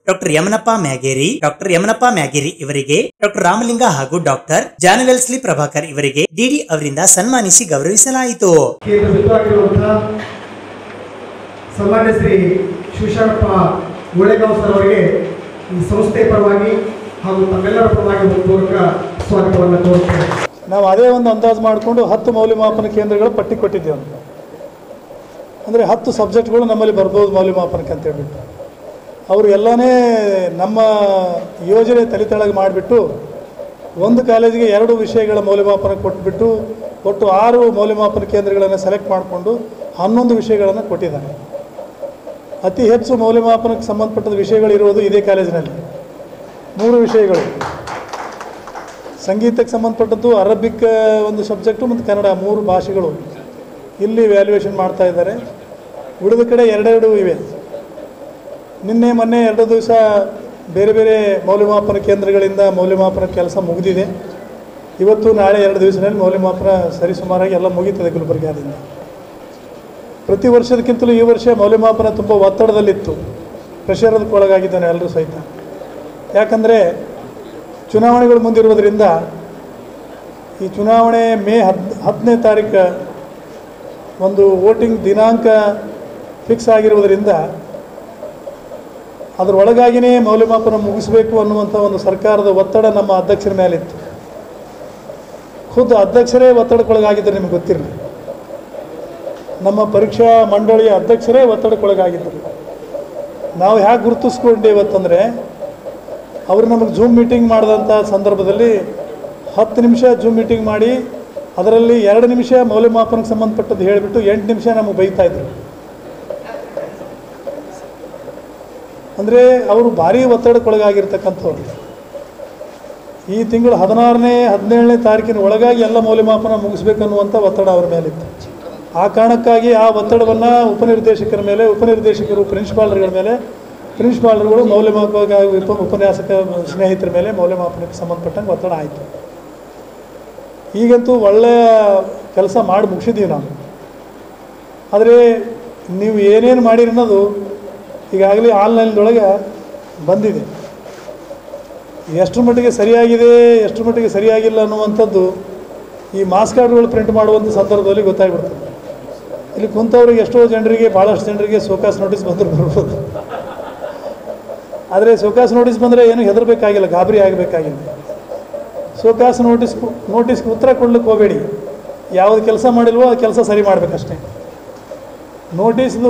ಡಾಕ್ಟರ್ ಯಮನಪ್ಪ ಮ್ಯಾಗೇರಿ ಡಾಕ್ಟರ್ ಯಮನಪ್ಪ ಮ್ಯಾಗೇರಿ ಇವರಿಗೆ ಡಾಕ್ಟರ್ ರಾಮಲಿಂಗ ಹಾಗೂ ಡಾಕ್ಟರ್ ಜಾನವೆಲ್ಸ್ಲಿ ಪ್ರಭಾಕರ್ ಇವರಿಗೆ ಡಿಡಿ ಅವರಿಂದ ಸನ್ಮಾನಿಸಿ ಗೌರವಿಸಲಾಯಿತು ಕೇಂದ್ರ ಸಚಿವರಾಗಿರುವಂತಹ ಸನ್ಮಾನ್ಯ ಶ್ರೀ ಶಿವಶರಣಪ್ಪ ಗೋಳೆಗಾಂವ್ ಸರ್ ಅವರಿಗೆ ಈ ಸಂಸ್ಥೆ ಪರವಾಗಿ ಹಾಗೂ ತಮ್ಮೆಲ್ಲರ ಪರವಾಗಿ ಹೃತ್ಪೂರ್ವಕ ಸ್ವಾಗತವನ್ನು ಕೋರುತ್ತೇನೆ ನಾವು ಅದೇ ಒಂದು ಅಂದಾಜು ಮಾಡಿಕೊಂಡು ಹತ್ತು ಮೌಲ್ಯಮಾಪನ ಕೇಂದ್ರಗಳು ಪಟ್ಟಿ ಕೊಟ್ಟಿದ್ದೇವೆ ಅಂತ ಅಂದರೆ ಹತ್ತು ಸಬ್ಜೆಕ್ಟ್ಗಳು ನಮ್ಮಲ್ಲಿ ಬರ್ಬೋದು ಮೌಲ್ಯಮಾಪನಕ್ಕೆ ಅಂತ ಹೇಳ್ಬಿಟ್ಟು ಅವರು ಎಲ್ಲನೇ ನಮ್ಮ ಯೋಜನೆ ತಲೆತಳಗೆ ಮಾಡಿಬಿಟ್ಟು ಒಂದು ಕಾಲೇಜಿಗೆ ಎರಡು ವಿಷಯಗಳ ಮೌಲ್ಯಮಾಪನ ಕೊಟ್ಬಿಟ್ಟು ಒಟ್ಟು ಆರು ಮೌಲ್ಯಮಾಪನ ಕೇಂದ್ರಗಳನ್ನು ಸೆಲೆಕ್ಟ್ ಮಾಡಿಕೊಂಡು ಹನ್ನೊಂದು ವಿಷಯಗಳನ್ನು ಕೊಟ್ಟಿದ್ದಾರೆ ಅತಿ ಹೆಚ್ಚು ಮೌಲ್ಯಮಾಪನಕ್ಕೆ ಸಂಬಂಧಪಟ್ಟದ ವಿಷಯಗಳಿರುವುದು ಇದೇ ಕಾಲೇಜಿನಲ್ಲಿ ಮೂರು ವಿಷಯಗಳು ಸಂಗೀತಕ್ಕೆ ಸಂಬಂಧಪಟ್ಟದ್ದು ಅರಬಿಕ್ ಒಂದು ಸಬ್ಜೆಕ್ಟು ಮತ್ತು ಕನ್ನಡ ಮೂರು ಭಾಷೆಗಳು ಇಲ್ಲಿ ವ್ಯಾಲ್ಯೂಯೇಷನ್ ಮಾಡ್ತಾ ಇದ್ದಾರೆ ಉಳಿದ ಕಡೆ ಎರಡೆರಡು ಇವೆ ನಿನ್ನೆ ಮೊನ್ನೆ ಎರಡು ದಿವಸ ಬೇರೆ ಬೇರೆ ಮೌಲ್ಯಮಾಪನ ಕೇಂದ್ರಗಳಿಂದ ಮೌಲ್ಯಮಾಪನ ಕೆಲಸ ಮುಗಿದಿದೆ ಇವತ್ತು ನಾಳೆ ಎರಡು ದಿವಸದಲ್ಲಿ ಮೌಲ್ಯಮಾಪನ ಸರಿಸುಮಾರಾಗಿ ಎಲ್ಲ ಮುಗೀತದೆ ಗುಲ್ಬರ್ಗಾದಿಂದ ಪ್ರತಿ ವರ್ಷದಕ್ಕಿಂತಲೂ ಈ ವರ್ಷ ಮೌಲ್ಯಮಾಪನ ತುಂಬ ಒತ್ತಡದಲ್ಲಿತ್ತು ಪ್ರೆಷರದಕ್ಕೆ ಒಳಗಾಗಿದ್ದಾನೆ ಎಲ್ಲರೂ ಸಹಿತ ಯಾಕಂದರೆ ಚುನಾವಣೆಗಳು ಮುಂದಿರುವುದರಿಂದ ಈ ಚುನಾವಣೆ ಮೇ ಹದ್ ಹತ್ತನೇ ತಾರೀಕು ಒಂದು ವೋಟಿಂಗ್ ದಿನಾಂಕ ಫಿಕ್ಸ್ ಆಗಿರುವುದರಿಂದ ಅದರೊಳಗಾಗಿಯೇ ಮೌಲ್ಯಮಾಪನ ಮುಗಿಸಬೇಕು ಅನ್ನುವಂಥ ಒಂದು ಸರ್ಕಾರದ ಒತ್ತಡ ನಮ್ಮ ಅಧ್ಯಕ್ಷರ ಮೇಲಿತ್ತು ಖುದ್ದು ಅಧ್ಯಕ್ಷರೇ ಒತ್ತಡಕ್ಕೊಳಗಾಗಿದ್ದರು ನಿಮಗೆ ಗೊತ್ತಿರಲಿ ನಮ್ಮ ಪರೀಕ್ಷಾ ಮಂಡಳಿಯ ಅಧ್ಯಕ್ಷರೇ ಒತ್ತಡಕ್ಕೊಳಗಾಗಿದ್ದರು ನಾವು ಹೇಗೆ ಗುರುತಿಸ್ಕೊಂಡೆ ಇವತ್ತಂದರೆ ಅವರು ನಮಗೆ ಜೂಮ್ ಮೀಟಿಂಗ್ ಮಾಡಿದಂಥ ಸಂದರ್ಭದಲ್ಲಿ ಹತ್ತು ನಿಮಿಷ ಜೂಮ್ ಮೀಟಿಂಗ್ ಮಾಡಿ ಅದರಲ್ಲಿ ಎರಡು ನಿಮಿಷ ಮೌಲ್ಯಮಾಪನಕ್ಕೆ ಸಂಬಂಧಪಟ್ಟದ್ದು ಹೇಳಿಬಿಟ್ಟು ಎಂಟು ನಿಮಿಷ ನಮಗೆ ಬೈತಾ ಇದ್ರು ಅಂದರೆ ಅವರು ಭಾರಿ ಒತ್ತಡಕ್ಕೊಳಗಾಗಿರ್ತಕ್ಕಂಥವ್ರು ಈ ತಿಂಗಳು ಹದಿನಾರನೇ ಹದಿನೇಳನೇ ತಾರೀಕಿನ ಒಳಗಾಗಿ ಎಲ್ಲ ಮೌಲ್ಯಮಾಪನ ಮುಗಿಸ್ಬೇಕನ್ನುವಂಥ ಒತ್ತಡ ಅವರ ಮೇಲಿತ್ತು ಆ ಕಾರಣಕ್ಕಾಗಿ ಆ ಒತ್ತಡವನ್ನು ಉಪನಿರ್ದೇಶಕರ ಮೇಲೆ ಉಪನಿರ್ದೇಶಕರು ಪ್ರಿನ್ಸಿಪಾಲ್ಗಳ ಮೇಲೆ ಪ್ರಿನ್ಸಿಪಾಲ್ಗಳು ಮೌಲ್ಯಮಾಪಕ ಉಪ ಉಪನ್ಯಾಸಕ ಸ್ನೇಹಿತರ ಮೇಲೆ ಮೌಲ್ಯಮಾಪನಕ್ಕೆ ಸಂಬಂಧಪಟ್ಟಂಗೆ ಒತ್ತಡ ಆಯಿತು ಈಗಂತೂ ಒಳ್ಳೆಯ ಕೆಲಸ ಮಾಡಿ ಮುಗಿಸಿದ್ದೀವಿ ನಾವು ಆದರೆ ನೀವು ಏನೇನು ಮಾಡಿರಿ ಅನ್ನೋದು ಈಗಾಗಲೇ ಆನ್ಲೈನ್ದೊಳಗೆ ಬಂದಿದೆ ಎಷ್ಟರ ಮಟ್ಟಿಗೆ ಸರಿಯಾಗಿದೆ ಎಷ್ಟರ ಮಟ್ಟಿಗೆ ಸರಿಯಾಗಿಲ್ಲ ಅನ್ನುವಂಥದ್ದು ಈ ಮಾಸ್ ಕಾರ್ಡ್ಗಳು ಪ್ರಿಂಟ್ ಮಾಡುವಂಥ ಸಂದರ್ಭದಲ್ಲಿ ಗೊತ್ತಾಗ್ಬಿಡ್ತದೆ ಇಲ್ಲಿ ಕುಂತವ್ರಿಗೆ ಎಷ್ಟೋ ಜನರಿಗೆ ಭಾಳಷ್ಟು ಜನರಿಗೆ ಸೋಕಾಸ್ ನೋಟಿಸ್ ಬಂದರೂ ಬರ್ಬೋದು ಆದರೆ ಸೋಕಾಸ್ ನೋಟಿಸ್ ಬಂದರೆ ಏನು ಹೆದರಬೇಕಾಗಿಲ್ಲ ಗಾಬರಿ ಆಗಬೇಕಾಗಿಲ್ಲ ಸೋಕಾಸ್ ನೋಟಿಸ್ ನೋಟಿಸ್ಗೆ ಉತ್ತರ ಕೊಡ್ಲಿಕ್ಕೆ ಹೋಗಬೇಡಿ ಯಾವುದು ಕೆಲಸ ಮಾಡಿಲ್ವೋ ಆ ಕೆಲಸ ಸರಿ ಮಾಡಬೇಕಷ್ಟೇ ನೋಟಿಸ್ದು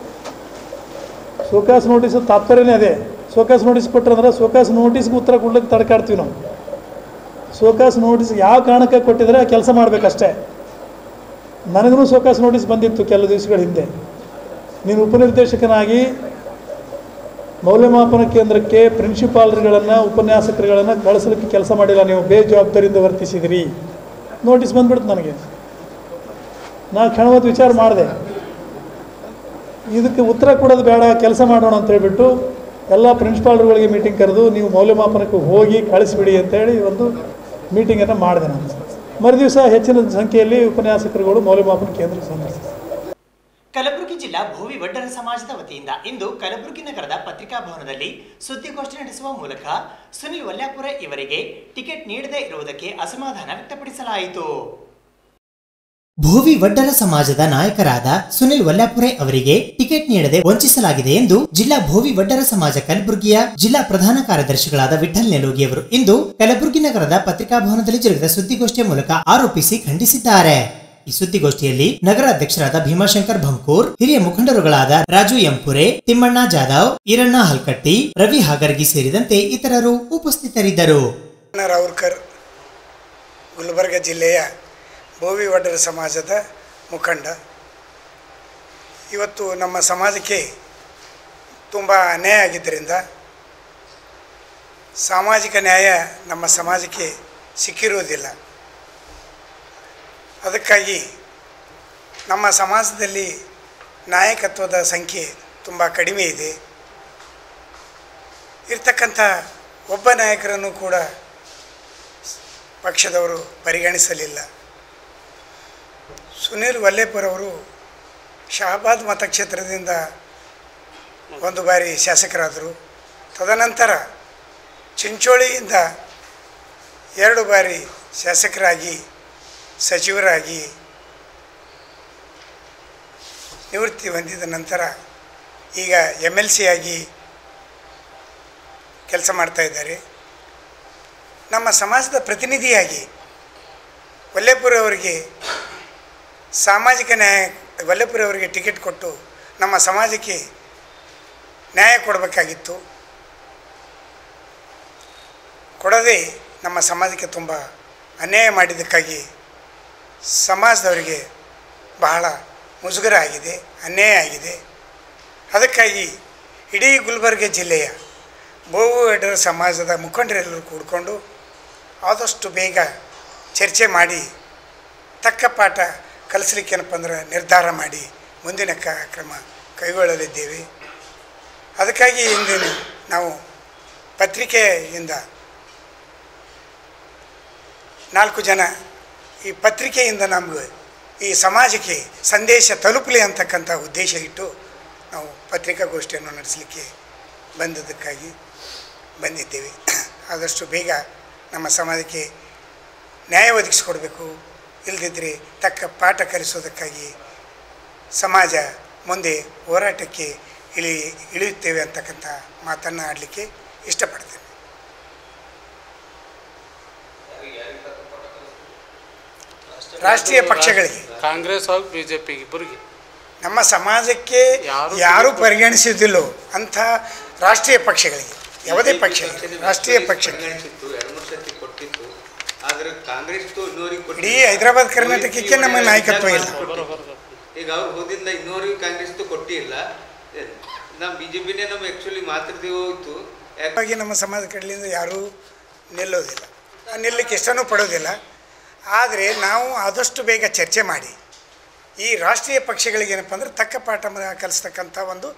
ಸೋಕಾಸ್ ನೋಟಿಸ್ ತಾತ್ಪರ್ಯನೇ ಅದೇ ಸೋಕಾಸ್ ನೋಟಿಸ್ ಕೊಟ್ಟರಂದ್ರೆ ಸೋಕಾಸ್ ನೋಟಿಸ್ಗೆ ಉತ್ತರ ಕೊಡ್ಲಿಕ್ಕೆ ತಡ್ಕಾಡ್ತೀವಿ ನಾವು ಸೋಕಾಸ್ ನೋಟಿಸ್ ಯಾವ ಕಾರಣಕ್ಕೆ ಕೊಟ್ಟಿದ್ರೆ ಆ ಕೆಲಸ ಮಾಡಬೇಕಷ್ಟೇ ನನಗೂ ಸೋಕಾಸ್ ನೋಟಿಸ್ ಬಂದಿತ್ತು ಕೆಲವು ದಿವಸಗಳ ಹಿಂದೆ ನೀನು ಉಪನಿರ್ದೇಶಕನಾಗಿ ಮೌಲ್ಯಮಾಪನ ಕೇಂದ್ರಕ್ಕೆ ಪ್ರಿನ್ಸಿಪಾಲ್ರುಗಳನ್ನು ಉಪನ್ಯಾಸಕರುಗಳನ್ನು ಕಳಿಸಲಿಕ್ಕೆ ಕೆಲಸ ಮಾಡಿಲ್ಲ ನೀವು ಬೇಜವಾಬ್ದಾರಿಯಿಂದ ವರ್ತಿಸಿದಿರಿ ನೋಟಿಸ್ ಬಂದ್ಬಿಡ್ತು ನನಗೆ ನಾ ಕ್ಷಣವತ್ತು ವಿಚಾರ ಮಾಡಿದೆ ಇದಕ್ಕೆ ಉತ್ತರ ಕೊಡೋದು ಬೇಡ ಕೆಲಸ ಮಾಡೋಣ ಅಂತ ಹೇಳ್ಬಿಟ್ಟು ಎಲ್ಲ ಪ್ರಿನ್ಸಿಪಾಲ್ರುಗಳಿಗೆ ಮೀಟಿಂಗ್ ಕರೆದು ನೀವು ಮೌಲ್ಯಮಾಪನಕ್ಕೆ ಹೋಗಿ ಕಳಿಸ್ಬಿಡಿ ಅಂತೇಳಿ ಒಂದು ಮೀಟಿಂಗನ್ನು ಮಾಡಿದೆ ನಾನು ಮರುದಿವಸ ಹೆಚ್ಚಿನ ಸಂಖ್ಯೆಯಲ್ಲಿ ಉಪನ್ಯಾಸಕರುಗಳು ಮೌಲ್ಯಮಾಪನ ಕೇಂದ್ರಕ್ಕೆ ಸಂದರ್ಶಿಸಿದರು ಕಲಬುರಗಿ ಜಿಲ್ಲಾ ಭೋವಿ ವಡ್ಡರ ಸಮಾಜದ ವತಿಯಿಂದ ಇಂದು ಕಲಬುರಗಿ ನಗರದ ಪತ್ರಿಕಾ ಭವನದಲ್ಲಿ ಸುದ್ದಿಗೋಷ್ಠಿ ನಡೆಸುವ ಮೂಲಕ ಸುನಿಲ್ ವಲ್ಯಾಪುರ ಇವರಿಗೆ ಟಿಕೆಟ್ ನೀಡದೇ ಇರುವುದಕ್ಕೆ ಅಸಮಾಧಾನ ವ್ಯಕ್ತಪಡಿಸಲಾಯಿತು ಭೋವಿ ವಡ್ಡರ ಸಮಾಜದ ನಾಯಕರಾದ ಸುನಿಲ್ ವಲ್ಲಾಪುರೆ ಅವರಿಗೆ ಟಿಕೆಟ್ ನೀಡದೆ ವಂಚಿಸಲಾಗಿದೆ ಎಂದು ಜಿಲ್ಲಾ ಭೋವಿ ವಡ್ಡರ ಸಮಾಜ ಕಲಬುರಗಿಯ ಜಿಲ್ಲಾ ಪ್ರಧಾನ ಕಾರ್ಯದರ್ಶಿಗಳಾದ ವಿಠಲ್ ನೆಲೋಗಿ ಅವರು ಇಂದು ಕಲಬುರಗಿ ನಗರದ ಪತ್ರಿಕಾಭವನದಲ್ಲಿ ಜರುಗಿದ ಸುದ್ದಿಗೋಷ್ಠಿಯ ಮೂಲಕ ಆರೋಪಿಸಿ ಖಂಡಿಸಿದ್ದಾರೆ ಈ ಸುದ್ದಿಗೋಷ್ಠಿಯಲ್ಲಿ ನಗರ ಅಧ್ಯಕ್ಷರಾದ ಭೀಮಾಶಂಕರ್ ಭಂಕೂರ್ ಹಿರಿಯ ಮುಖಂಡರುಗಳಾದ ರಾಜು ಎಂಪುರೆ ತಿಮ್ಮಣ್ಣ ಜಾಧವ್ ಈರಣ್ಣ ಹಲ್ಕಟ್ಟಿ ರವಿ ಹಾಗರ್ಗಿ ಸೇರಿದಂತೆ ಇತರರು ಉಪಸ್ಥಿತರಿದ್ದರು ರಾವ್ಕರ್ ಗುಲ್ಬರ್ಗ ಜಿಲ್ಲೆಯ ಬೋವಿ ವಡ್ಡರ ಸಮಾಜದ ಮುಖಂಡ ಇವತ್ತು ನಮ್ಮ ಸಮಾಜಕ್ಕೆ ತುಂಬ ಅನ್ಯಾಯ ಆಗಿದ್ದರಿಂದ ಸಾಮಾಜಿಕ ನ್ಯಾಯ ನಮ್ಮ ಸಮಾಜಕ್ಕೆ ಸಿಕ್ಕಿರುವುದಿಲ್ಲ ಅದಕ್ಕಾಗಿ ನಮ್ಮ ಸಮಾಜದಲ್ಲಿ ನಾಯಕತ್ವದ ಸಂಖ್ಯೆ ತುಂಬ ಕಡಿಮೆ ಇದೆ ಇರ್ತಕ್ಕಂಥ ಒಬ್ಬ ನಾಯಕರನ್ನು ಕೂಡ ಪಕ್ಷದವರು ಪರಿಗಣಿಸಲಿಲ್ಲ ಸುನೀಲ್ ವಲ್ಲೇಪುರ್ ಅವರು ಶಹಬಾದ್ ಮತಕ್ಷೇತ್ರದಿಂದ ಒಂದು ಬಾರಿ ಶಾಸಕರಾದರು ತದನಂತರ ಚಿಂಚೋಳಿಯಿಂದ ಎರಡು ಬಾರಿ ಶಾಸಕರಾಗಿ ಸಚಿವರಾಗಿ ನಿವೃತ್ತಿ ಹೊಂದಿದ ನಂತರ ಈಗ ಎಮ್ ಎಲ್ ಸಿ ಆಗಿ ಕೆಲಸ ಮಾಡ್ತಾ ಇದ್ದಾರೆ ನಮ್ಮ ಸಮಾಜದ ಪ್ರತಿನಿಧಿಯಾಗಿ ವಲ್ಲೇಪುರ ಅವರಿಗೆ ಸಾಮಾಜಿಕ ನ್ಯಾಯ ವಲ್ಲೇಪುರ ಅವರಿಗೆ ಟಿಕೆಟ್ ಕೊಟ್ಟು ನಮ್ಮ ಸಮಾಜಕ್ಕೆ ನ್ಯಾಯ ಕೊಡಬೇಕಾಗಿತ್ತು ಕೊಡದೆ ನಮ್ಮ ಸಮಾಜಕ್ಕೆ ತುಂಬ ಅನ್ಯಾಯ ಮಾಡಿದ್ದಕ್ಕಾಗಿ ಸಮಾಜದವರಿಗೆ ಬಹಳ ಮುಜುಗರ ಆಗಿದೆ ಅನ್ಯಾಯ ಆಗಿದೆ ಅದಕ್ಕಾಗಿ ಇಡೀ ಗುಲ್ಬರ್ಗ ಜಿಲ್ಲೆಯ ಬೋವು ಎಡರ ಸಮಾಜದ ಮುಖಂಡರೆಲ್ಲರೂ ಕೂಡಿಕೊಂಡು ಆದಷ್ಟು ಬೇಗ ಚರ್ಚೆ ಮಾಡಿ ತಕ್ಕ ಪಾಠ ಕಲಿಸ್ಲಿಕ್ಕೆ ಏನಪ್ಪ ಅಂದ್ರೆ ನಿರ್ಧಾರ ಮಾಡಿ ಮುಂದಿನ ಕಾರ್ಯಕ್ರಮ ಕೈಗೊಳ್ಳಲಿದ್ದೇವೆ ಅದಕ್ಕಾಗಿ ಇಂದಿನ ನಾವು ಪತ್ರಿಕೆಯಿಂದ ನಾಲ್ಕು ಜನ ಈ ಪತ್ರಿಕೆಯಿಂದ ನಮಗೆ ಈ ಸಮಾಜಕ್ಕೆ ಸಂದೇಶ ತಲುಪಲಿ ಅಂತಕ್ಕಂಥ ಉದ್ದೇಶ ಇಟ್ಟು ನಾವು ಪತ್ರಿಕಾಗೋಷ್ಠಿಯನ್ನು ನಡೆಸಲಿಕ್ಕೆ ಬಂದದ್ದಕ್ಕಾಗಿ ಬಂದಿದ್ದೇವೆ ಆದಷ್ಟು ಬೇಗ ನಮ್ಮ ಸಮಾಜಕ್ಕೆ ನ್ಯಾಯ ಒದಗಿಸಿಕೊಡ್ಬೇಕು ಇಲ್ಲದಿದ್ದರೆ ತಕ್ಕ ಪಾಠ ಕಲಿಸೋದಕ್ಕಾಗಿ ಸಮಾಜ ಮುಂದೆ ಹೋರಾಟಕ್ಕೆ ಇಳಿ ಇಳಿಯುತ್ತೇವೆ ಅಂತಕ್ಕಂಥ ಮಾತನ್ನು ಆಡಲಿಕ್ಕೆ ಇಷ್ಟಪಡ್ತೇನೆ ರಾಷ್ಟ್ರೀಯ ಪಕ್ಷಗಳಿಗೆ ಕಾಂಗ್ರೆಸ್ ಹಾಗೂ ಬಿಜೆಪಿ ಇಬ್ಬರಿಗೆ ನಮ್ಮ ಸಮಾಜಕ್ಕೆ ಯಾರು ಯಾರು ಪರಿಗಣಿಸಿದಿಲ್ಲೋ ಅಂಥ ರಾಷ್ಟ್ರೀಯ ಪಕ್ಷಗಳಿಗೆ ಯಾವುದೇ ಪಕ್ಷ ಇರಲಿ, ರಾಷ್ಟ್ರೀಯ ಪಕ್ಷಕ್ಕೆ ಎರಡು ಮೂರು ಸತಿ ಕೊಟ್ಟಿತ್ತು ಆದ್ರೆ ಕಾಂಗ್ರೆಸ್ ಇನ್ನೂರಿಗೆ ಇಡೀ ಹೈದರಾಬಾದ್ ಕರ್ನಾಟಕಕ್ಕೆ ನಮ್ಮ ನಾಯಕತ್ವ ಇಲ್ಲ ಈಗ ಅವ್ರು ಹೋದಿಂದ ಇನ್ನೂರಿಗೆ ಕಾಂಗ್ರೆಸ್ ಕೊಟ್ಟಿಲ್ಲ ನಮ್ಮ ಬಿ ಜೆ ಪಿನೇ ನಮ್ಮ ಆ್ಯಕ್ಚುಲಿ ಮಾತಾಡ್ತೀವಿ ಹೋಯ್ತು ಯಾಕೆ ಹಾಗಾಗಿ ನಮ್ಮ ಸಮಾಜ ಕಡೆಯಿಂದ ಯಾರೂ ನಿಲ್ಲೋದಿಲ್ಲ ನಿಲ್ಲಕ್ಕೆ ಇಷ್ಟನೂ ಪಡೋದಿಲ್ಲ ಆದರೆ ನಾವು ಆದಷ್ಟು ಬೇಗ ಚರ್ಚೆ ಮಾಡಿ ಈ ರಾಷ್ಟ್ರೀಯ ಪಕ್ಷಗಳಿಗೆ ಏನಪ್ಪ ಅಂದ್ರೆ ತಕ್ಕ ಪಾಠ ಮ- ಕಲಿಸ್ತಕ್ಕಂಥ ಒಂದು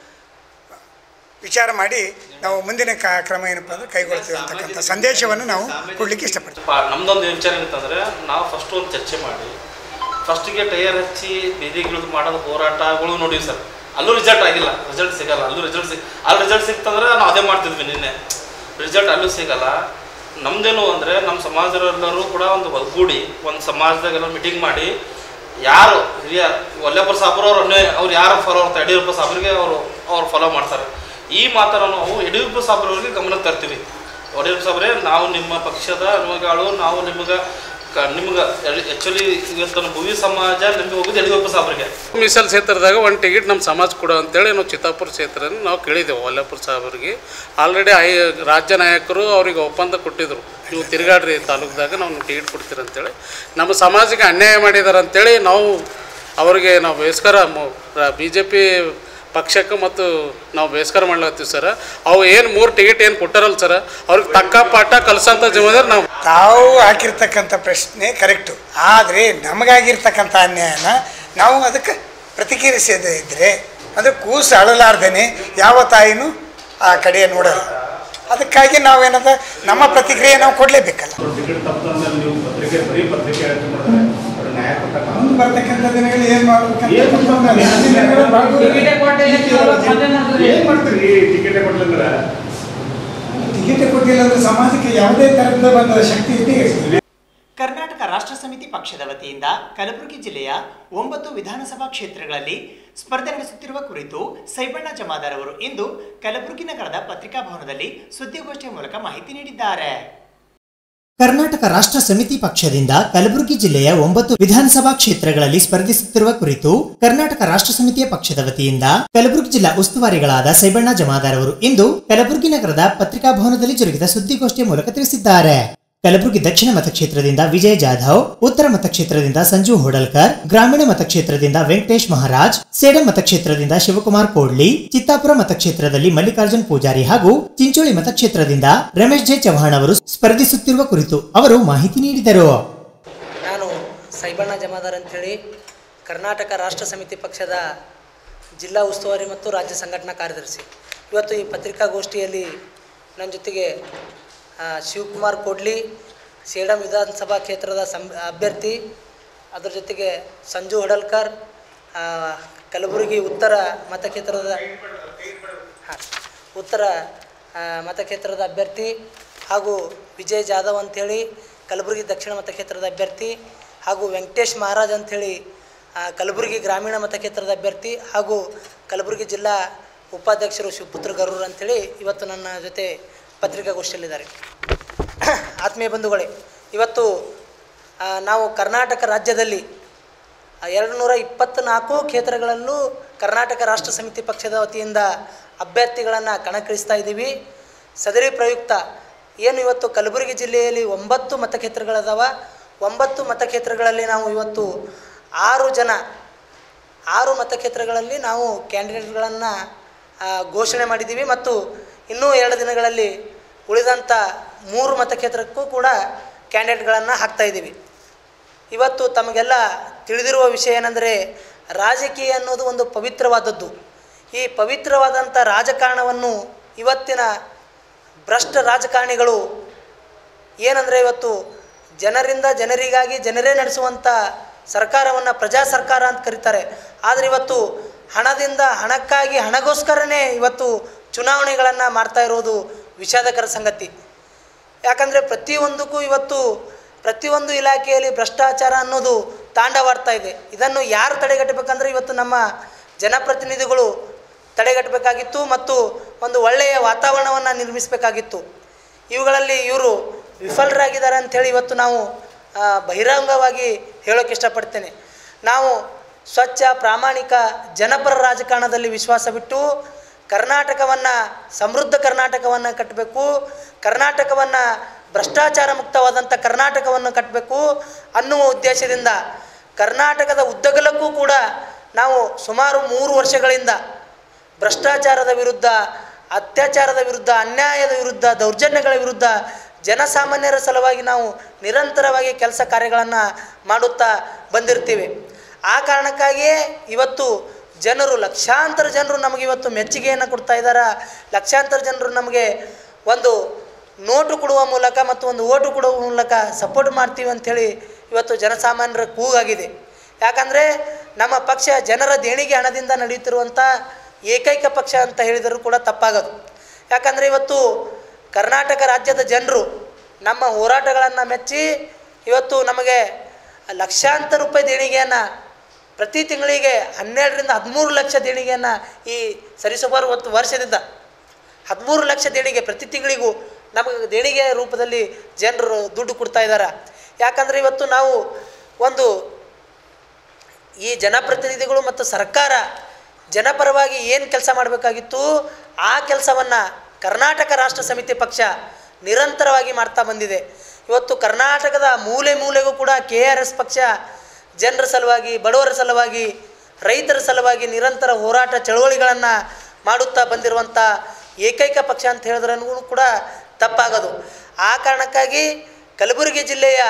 ವಿಚಾರ ಮಾಡಿ ನಾವು ಮುಂದಿನ ಕ- ಕ್ರಮ ಏನಪ್ಪ ಅಂದ್ರೆ ಕೈಗೊಳ್ತೀವಿ ಅಂತಕ್ಕಂಥ ಸಂದೇಶವನ್ನು ನಾವು ಕೊಡಲಿಕ್ಕೆ ಇಷ್ಟಪಡ್ತೀವಿ ಪಾ- ನಮ್ದೊಂದು ವಿಚಾರ ಏನಂತಂದ್ರೆ ನಾವು ಫಸ್ಟ್ ಒಂದು ಚರ್ಚೆ ಮಾಡಿ ಫಸ್ಟಿಗೆ ಟೈರ್ ಹಚ್ಚಿ ಬೀದಿಗಿಳಿದು ಮಾಡೋದು ಹೋರಾಟಗಳು ನೋಡಿವಿ ಸರ್ ಅಲ್ಲೂ ರಿಸಲ್ಟ್ ಆಗಿಲ್ಲ ರಿಸಲ್ಟ್ ಸಿಗಲ್ಲ ಅಲ್ಲೂ ರಿಸಲ್ಟ್ ಸಿಗ್ ಅಲ್ಲಿ ರಿಸಲ್ಟ್ ಸಿಕ್ತಂದ್ರೆ ನಾವು ಅದೇ ಮಾಡ್ತಿದ್ವಿ ನಿನ್ನೆ ರಿಸಲ್ಟ್ ಅಲ್ಲೂ ಸಿಗಲ್ಲ ನಮ್ದೇನು ಅಂದರೆ ನಮ್ಮ ಸಮಾಜದಲ್ಲರೂ ಕೂಡ ಒಂದು ಒಗ್ಗೂಡಿ ಒಂದು ಸಮಾಜದಾಗೆಲ್ಲ ಮೀಟಿಂಗ್ ಮಾಡಿ ಯಾರು ಹಿರಿಯ ವಲ್ಲೇಪುರ ಸಾಬ್ರು ಅವ್ರು ಅನ್ಯ ಅವ್ರು ಯಾರು ಫಾಲೋ ಮಾಡ್ತಾರೆ ಯಡಿಯೂರಪ್ಪ ಸಾಬ್ರಿಗೆ ಅವರು ಅವ್ರು ಫಾಲೋ ಮಾಡ್ತಾರೆ ಈ ಮಾತನ್ನು ನಾವು ಯಡಿಯೂರಪ್ಪ ಸಾಬ್ರವ್ರಿಗೆ ಗಮನಕ್ಕೆ ತರ್ತೀವಿ ಯಡಿಯೂರಪ್ಪ ಸಾಬ್ರೆ ನಾವು ನಿಮ್ಮ ಪಕ್ಷದ ಅನುಮಗಳು ನಾವು ನಿಮಗೆ ಕ ನಿಮ್ಗೆ ಆ್ಯಕ್ಚುಲಿ ಇವತ್ತು ಭೂವಿ ಸಮಾಜ ನಿಮಗೆ ಹೋಗೋದು ಯಡಿಯೂರಪ್ಪ ಸಾಬ್ರಿಗೆ ಮೀಸಲ್ ಕ್ಷೇತ್ರದಾಗ ಒಂದು ಟಿಕೆಟ್ ನಮ್ಮ ಸಮಾಜ ಕೊಡು ಅಂತೇಳಿ ನಾವು ಚಿತ್ತಾಪುರ ಕ್ಷೇತ್ರ ನಾವು ಕೇಳಿದ್ದೆವು ವಲ್ಲಾಪುರ ಸಾಹೇಬ್ರಿಗೆ ಆಲ್ರೆಡಿ ಐ ರಾಜ್ಯ ನಾಯಕರು ಅವ್ರಿಗೆ ಒಪ್ಪಂದ ಕೊಟ್ಟಿದ್ರು ನೀವು ತಿರುಗಾಡ್ರಿ ತಾಲೂಕ್ದಾಗ ನಾವು ಟಿಕೆಟ್ ಕೊಡ್ತೀರಿ ಅಂತೇಳಿ ನಮ್ಮ ಸಮಾಜಕ್ಕೆ ಅನ್ಯಾಯ ಮಾಡಿದಾರೆ ಅಂತೇಳಿ ನಾವು ಅವರಿಗೆ ನಾವು ಬೇಸ್ಕರ ಬಿ ಜೆ ಪಿ ಪಕ್ಷಕ್ಕೆ ಮತ್ತು ನಾವು ಬೇಸ್ಕರ ಮಾಡ್ಲತ್ತೀವಿ ಸರ್ ಅವು ಏನು ಮೂರು ಟಿಕೆಟ್ ಏನು ಕೊಟ್ಟಾರಲ್ಲ ಸರ್ ಅವ್ರಿಗೆ ತಕ್ಕ ಪಾಠ ಕಲ್ಸೋಂಥ ಜವಾಬ್ದಾರಿ ನಾವು ತಾವು ಹಾಕಿರ್ತಕ್ಕಂಥ ಪ್ರಶ್ನೆ ಕರೆಕ್ಟು ಆದರೆ ನಮಗಾಗಿರ್ತಕ್ಕಂಥ ಅನ್ಯಾಯನ ನಾವು ಅದಕ್ಕೆ ಪ್ರತಿಕ್ರಿಯಿಸದೇ ಇದ್ದರೆ ಅದು ಕೂಸು ಅಳಲಾರ್ದೇ ಯಾವ ತಾಯಿನೂ ಆ ಕಡೆ ನೋಡಲ್ಲ ಅದಕ್ಕಾಗಿ ನಾವೇನದ ನಮ್ಮ ಪ್ರತಿಕ್ರಿಯೆ ನಾವು ಕೊಡಲೇಬೇಕಲ್ಲ ಟಿಕೆಟ್ ತಪ್ಪಂದ್ರೆ ನೀವು ಪತ್ರಿಕೆ ಬರೀ ಪತ್ರಿಕೆ ಆಯ್ತು ಮಾಡಿದ್ರೆ ಅವ್ರು ನ್ಯಾಯ ಕೊಟ್ಟಾಗ ಮುಂದೆ ಬರ್ತಕ್ಕಂಥ ದಿನಗಳು ಏನು ಏನ್ ಮಾಡ್ತೀರಿ ಟಿಕೆಟ್ ಕೊಡ್ಲಿಲ್ಲ ಟಿಕೆಟ್ ಕೊಟ್ಟಿಲ್ಲ ಅಂದ್ರೆ ಸಮಾಜಕ್ಕೆ ಯಾವುದೇ ಥರದ ಬಂದ ಶಕ್ತಿ ಇದ್ದೇ ಇರ್ತದೆ ಕರ್ನಾಟಕ ರಾಷ್ಟ್ರ ಸಮಿತಿ ಪಕ್ಷದ ವತಿಯಿಂದ ಕಲಬುರಗಿ ಜಿಲ್ಲೆಯ ಒಂಬತ್ತು ವಿಧಾನಸಭಾ ಕ್ಷೇತ್ರಗಳಲ್ಲಿ ಸ್ಪರ್ಧೆ ನಡೆಸುತ್ತಿರುವ ಕುರಿತು ಸೈಬಣ್ಣ ಜಮಾದಾರ್ ಅವರು ಇಂದು ಕಲಬುರಗಿ ನಗರದ ಪತ್ರಿಕಾಭವನದಲ್ಲಿ ಸುದ್ದಿಗೋಷ್ಠಿಯ ಮೂಲಕ ಮಾಹಿತಿ ನೀಡಿದ್ದಾರೆ ಕರ್ನಾಟಕ ರಾಷ್ಟ್ರ ಸಮಿತಿ ಪಕ್ಷದಿಂದ ಕಲಬುರಗಿ ಜಿಲ್ಲೆಯ ಒಂಬತ್ತು ವಿಧಾನಸಭಾ ಕ್ಷೇತ್ರಗಳಲ್ಲಿ ಸ್ಪರ್ಧಿಸುತ್ತಿರುವ ಕುರಿತು ಕರ್ನಾಟಕ ರಾಷ್ಟ್ರ ಸಮಿತಿಯ ಪಕ್ಷದ ವತಿಯಿಂದ ಕಲಬುರಗಿ ಜಿಲ್ಲಾ ಉಸ್ತುವಾರಿಗಳಾದ ಸೈಬಣ್ಣ ಜಮಾದಾರ್ ಅವರು ಇಂದು ಕಲಬುರಗಿ ನಗರದ ಪತ್ರಿಕಾಭವನದಲ್ಲಿ ಜರುಗಿದ ಸುದ್ದಿಗೋಷ್ಠಿಯ ಮೂಲಕ ತಿಳಿಸಿದ್ದಾರೆ ಕಲಬುರಗಿ ದಕ್ಷಿಣ ಮತಕ್ಷೇತ್ರದಿಂದ ವಿಜಯ್ ಜಾಧವ್ ಉತ್ತರ ಮತಕ್ಷೇತ್ರದಿಂದ ಸಂಜು ಹೋಡಲ್ಕರ್ ಗ್ರಾಮೀಣ ಮತಕ್ಷೇತ್ರದಿಂದ ವೆಂಕಟೇಶ್ ಮಹಾರಾಜ್ ಸೇಡಂ ಮತಕ್ಷೇತ್ರದಿಂದ ಶಿವಕುಮಾರ್ ಕೋಡ್ಲಿ ಚಿತ್ತಾಪುರ ಮತಕ್ಷೇತ್ರದಲ್ಲಿ ಮಲ್ಲಿಕಾರ್ಜುನ್ ಪೂಜಾರಿ ಹಾಗೂ ಚಿಂಚೋಳಿ ಮತಕ್ಷೇತ್ರದಿಂದ ರಮೇಶ್ ಜೆ ಚೌಹಾಣ್ ಅವರು ಸ್ಪರ್ಧಿಸುತ್ತಿರುವ ಕುರಿತು ಅವರು ಮಾಹಿತಿ ನೀಡಿದರು ನಾನು ಸೈಬಣ್ಣ ಜಮಾದಾರ್ ಅಂಥೇಳಿ ಕರ್ನಾಟಕ ರಾಷ್ಟ್ರ ಸಮಿತಿ ಪಕ್ಷದ ಜಿಲ್ಲಾ ಉಸ್ತುವಾರಿ ಮತ್ತು ರಾಜ್ಯ ಸಂಘಟನಾ ಕಾರ್ಯದರ್ಶಿ ಇವತ್ತು ಈ ಪತ್ರಿಕಾಗೋಷ್ಠಿಯಲ್ಲಿ ನನ್ನ ಜೊತೆಗೆ ಆ, ಶಿವಕುಮಾರ್ ಕೋಡ್ಲಿ ಸೇಡಂ ವಿಧಾನಸಭಾ ಕ್ಷೇತ್ರದ ಸಂ ಅಭ್ಯರ್ಥಿ ಅದರ ಜೊತೆಗೆ ಸಂಜು ಹಡಲ್ಕರ್ ಆ, ಕಲಬುರಗಿ ಉತ್ತರ ಮತಕ್ಷೇತ್ರದ ಹಾಂ ಉತ್ತರ ಆ, ಮತಕ್ಷೇತ್ರದ ಅಭ್ಯರ್ಥಿ ಹಾಗೂ ವಿಜಯ್ ಜಾಧವ್ ಅಂಥೇಳಿ ಕಲಬುರಗಿ ದಕ್ಷಿಣ ಮತಕ್ಷೇತ್ರದ ಅಭ್ಯರ್ಥಿ ಹಾಗೂ ವೆಂಕಟೇಶ್ ಮಹಾರಾಜ್ ಅಂಥೇಳಿ ಆ, ಕಲಬುರಗಿ ಗ್ರಾಮೀಣ ಮತಕ್ಷೇತ್ರದ ಅಭ್ಯರ್ಥಿ ಹಾಗೂ ಕಲಬುರಗಿ ಜಿಲ್ಲಾ ಉಪಾಧ್ಯಕ್ಷರು ಶಿವಪುತ್ರ ಗರೂರ್ ಅಂಥೇಳಿ ಇವತ್ತು ನನ್ನ ಜೊತೆ ಪತ್ರಿಕಾಗೋಷ್ಠಿಯಲ್ಲಿದ್ದಾರೆ ಆತ್ಮೀಯ ಬಂಧುಗಳೇ ಇವತ್ತು ಆ, ನಾವು ಕರ್ನಾಟಕ ರಾಜ್ಯದಲ್ಲಿ ಎರಡು ನೂರ ಇಪ್ಪತ್ತ್ನಾಲ್ಕು ಕ್ಷೇತ್ರಗಳಲ್ಲೂ ಕರ್ನಾಟಕ ರಾಷ್ಟ್ರ ಸಮಿತಿ ಪಕ್ಷದ ವತಿಯಿಂದ ಅಭ್ಯರ್ಥಿಗಳನ್ನು ಕಣಕ್ಕಿಳಿಸ್ತಾ ಇದ್ದೀವಿ ಸದರಿ ಪ್ರಯುಕ್ತ ಏನು ಇವತ್ತು ಕಲಬುರಗಿ ಜಿಲ್ಲೆಯಲ್ಲಿ ಒಂಬತ್ತು ಮತಕ್ಷೇತ್ರಗಳದಾವ ಒಂಬತ್ತು ಮತಕ್ಷೇತ್ರಗಳಲ್ಲಿ ನಾವು ಇವತ್ತು ಆರು ಜನ ಆರು ಮತಕ್ಷೇತ್ರಗಳಲ್ಲಿ ನಾವು ಕ್ಯಾಂಡಿಡೇಟ್ಗಳನ್ನು ಘೋಷಣೆ ಮಾಡಿದ್ದೀವಿ ಮತ್ತು ಇನ್ನೂ ಎರಡು ದಿನಗಳಲ್ಲಿ ಉಳಿದಂಥ ಮೂರು ಮತಕ್ಷೇತ್ರಕ್ಕೂ ಕೂಡ ಕ್ಯಾಂಡಿಡೇಟ್ಗಳನ್ನು ಹಾಕ್ತಾ ಇದ್ದೀವಿ ಇವತ್ತು ತಮಗೆಲ್ಲ ತಿಳಿದಿರುವ ವಿಷಯ ಏನಂದರೆ ರಾಜಕೀಯ ಅನ್ನೋದು ಒಂದು ಪವಿತ್ರವಾದದ್ದು ಈ ಪವಿತ್ರವಾದಂಥ ರಾಜಕಾರಣವನ್ನು ಇವತ್ತಿನ ಭ್ರಷ್ಟ ರಾಜಕಾರಣಿಗಳು ಏನಂದರೆ ಇವತ್ತು ಜನರಿಂದ ಜನರಿಗಾಗಿ ಜನರೇ ನಡೆಸುವಂಥ ಸರ್ಕಾರವನ್ನು ಪ್ರಜಾ ಸರ್ಕಾರ ಅಂತ ಕರೀತಾರೆ ಆದರೆ ಇವತ್ತು ಹಣದಿಂದ ಹಣಕ್ಕಾಗಿ ಹಣಗೋಸ್ಕರನೇ ಇವತ್ತು ಚುನಾವಣೆಗಳನ್ನು ಮಾಡ್ತಾ ಇರೋದು ವಿಷಾದಕರ ಸಂಗತಿ ಯಾಕಂದರೆ ಪ್ರತಿಯೊಂದಕ್ಕೂ ಇವತ್ತು ಪ್ರತಿಯೊಂದು ಇಲಾಖೆಯಲ್ಲಿ ಭ್ರಷ್ಟಾಚಾರ ಅನ್ನೋದು ತಾಂಡವಾಡ್ತಾ ಇದೆ ಇದನ್ನು ಯಾರು ತಡೆಗಟ್ಟಬೇಕಂದ್ರೆ ಇವತ್ತು ನಮ್ಮ ಜನಪ್ರತಿನಿಧಿಗಳು ತಡೆಗಟ್ಟಬೇಕಾಗಿತ್ತು ಮತ್ತು ಒಂದು ಒಳ್ಳೆಯ ವಾತಾವರಣವನ್ನು ನಿರ್ಮಿಸಬೇಕಾಗಿತ್ತು ಇವುಗಳಲ್ಲಿ ಇವರು ವಿಫಲರಾಗಿದ್ದಾರೆ ಅಂಥೇಳಿ ಇವತ್ತು ನಾವು ಆ, ಬಹಿರಂಗವಾಗಿ ಹೇಳೋಕ್ಕೆ ಇಷ್ಟಪಡ್ತೇನೆ ನಾವು ಸ್ವಚ್ಛ ಪ್ರಾಮಾಣಿಕ ಜನಪರ ರಾಜಕಾರಣದಲ್ಲಿ ವಿಶ್ವಾಸ ಬಿಟ್ಟು ಕರ್ನಾಟಕವನ್ನು ಸಮೃದ್ಧ ಕರ್ನಾಟಕವನ್ನು ಕಟ್ಟಬೇಕು ಕರ್ನಾಟಕವನ್ನು ಭ್ರಷ್ಟಾಚಾರ ಮುಕ್ತವಾದಂಥ ಕರ್ನಾಟಕವನ್ನು ಕಟ್ಟಬೇಕು ಅನ್ನುವ ಉದ್ದೇಶದಿಂದ ಕರ್ನಾಟಕದ ಉದ್ದಗಲಕ್ಕೂ ಕೂಡ ನಾವು ಸುಮಾರು ಮೂರು ವರ್ಷಗಳಿಂದ ಭ್ರಷ್ಟಾಚಾರದ ವಿರುದ್ಧ ಅತ್ಯಾಚಾರದ ವಿರುದ್ಧ ಅನ್ಯಾಯದ ವಿರುದ್ಧ ದೌರ್ಜನ್ಯಗಳ ವಿರುದ್ಧ ಜನಸಾಮಾನ್ಯರ ಸಲುವಾಗಿ ನಾವು ನಿರಂತರವಾಗಿ ಕೆಲಸ ಕಾರ್ಯಗಳನ್ನು ಮಾಡುತ್ತಾ ಬಂದಿರ್ತೀವಿ ಆ ಕಾರಣಕ್ಕಾಗಿಯೇ ಇವತ್ತು ಜನರು ಲಕ್ಷಾಂತರ ಜನರು ನಮಗೆ ಇವತ್ತು ಮೆಚ್ಚುಗೆಯನ್ನು ಕೊಡ್ತಾ ಇದ್ದಾರೆ ಲಕ್ಷಾಂತರ ಜನರು ನಮಗೆ ಒಂದು ನೋಟು ಕೊಡುವ ಮೂಲಕ ಮತ್ತು ಒಂದು ಓಟು ಕೊಡುವ ಮೂಲಕ ಸಪೋರ್ಟ್ ಮಾಡ್ತೀವಿ ಅಂಥೇಳಿ ಇವತ್ತು ಜನಸಾಮಾನ್ಯರ ಕೂಗಾಗಿದೆ ಯಾಕಂದರೆ ನಮ್ಮ ಪಕ್ಷ ಜನರ ದೇಣಿಗೆ ಹಣದಿಂದ ನಡೆಯುತ್ತಿರುವಂಥ ಏಕೈಕ ಪಕ್ಷ ಅಂತ ಹೇಳಿದರೂ ಕೂಡ ತಪ್ಪಾಗದು ಯಾಕಂದರೆ ಇವತ್ತು ಕರ್ನಾಟಕ ರಾಜ್ಯದ ಜನರು ನಮ್ಮ ಹೋರಾಟಗಳನ್ನು ಮೆಚ್ಚಿ ಇವತ್ತು ನಮಗೆ ಲಕ್ಷಾಂತರ ರೂಪಾಯಿ ದೇಣಿಗೆಯನ್ನು ಪ್ರತಿ ತಿಂಗಳಿಗೆ ಹನ್ನೆರಡರಿಂದ ಹದಿಮೂರು ಲಕ್ಷ ದೇಣಿಗೆಯನ್ನು ಈ ಸರಿಸುಮಾರು ಒಂದು ವರ್ಷದಿಂದ ಹದಿಮೂರು ಲಕ್ಷ ದೇಣಿಗೆ ಪ್ರತಿ ತಿಂಗಳಿಗೂ ನಮಗೆ ದೇಣಿಗೆ ರೂಪದಲ್ಲಿ ಜನರು ದುಡ್ಡು ಕೊಡ್ತಾ ಇದ್ದಾರೆ ಯಾಕಂದರೆ ಇವತ್ತು ನಾವು ಒಂದು ಈ ಜನಪ್ರತಿನಿಧಿಗಳು ಮತ್ತು ಸರ್ಕಾರ ಜನಪರವಾಗಿ ಏನು ಕೆಲಸ ಮಾಡಬೇಕಾಗಿತ್ತು ಆ ಕೆಲಸವನ್ನು ಕರ್ನಾಟಕ ರಾಷ್ಟ್ರ ಸಮಿತಿ ಪಕ್ಷ ನಿರಂತರವಾಗಿ ಮಾಡ್ತಾ ಬಂದಿದೆ ಇವತ್ತು ಕರ್ನಾಟಕದ ಮೂಲೆ ಮೂಲೆಗೂ ಕೂಡ ಕೆ ಆರ್ ಎಸ್ ಪಕ್ಷ ಜನರ ಸಲುವಾಗಿ ಬಡವರ ಸಲುವಾಗಿ ರೈತರ ಸಲುವಾಗಿ ನಿರಂತರ ಹೋರಾಟ ಚಳವಳಿಗಳನ್ನು ಮಾಡುತ್ತಾ ಬಂದಿರುವಂಥ ಏಕೈಕ ಪಕ್ಷ ಅಂತ ಹೇಳಿದ್ರೂ ಕೂಡ ತಪ್ಪಾಗದು ಆ ಕಾರಣಕ್ಕಾಗಿ ಕಲಬುರಗಿ ಜಿಲ್ಲೆಯ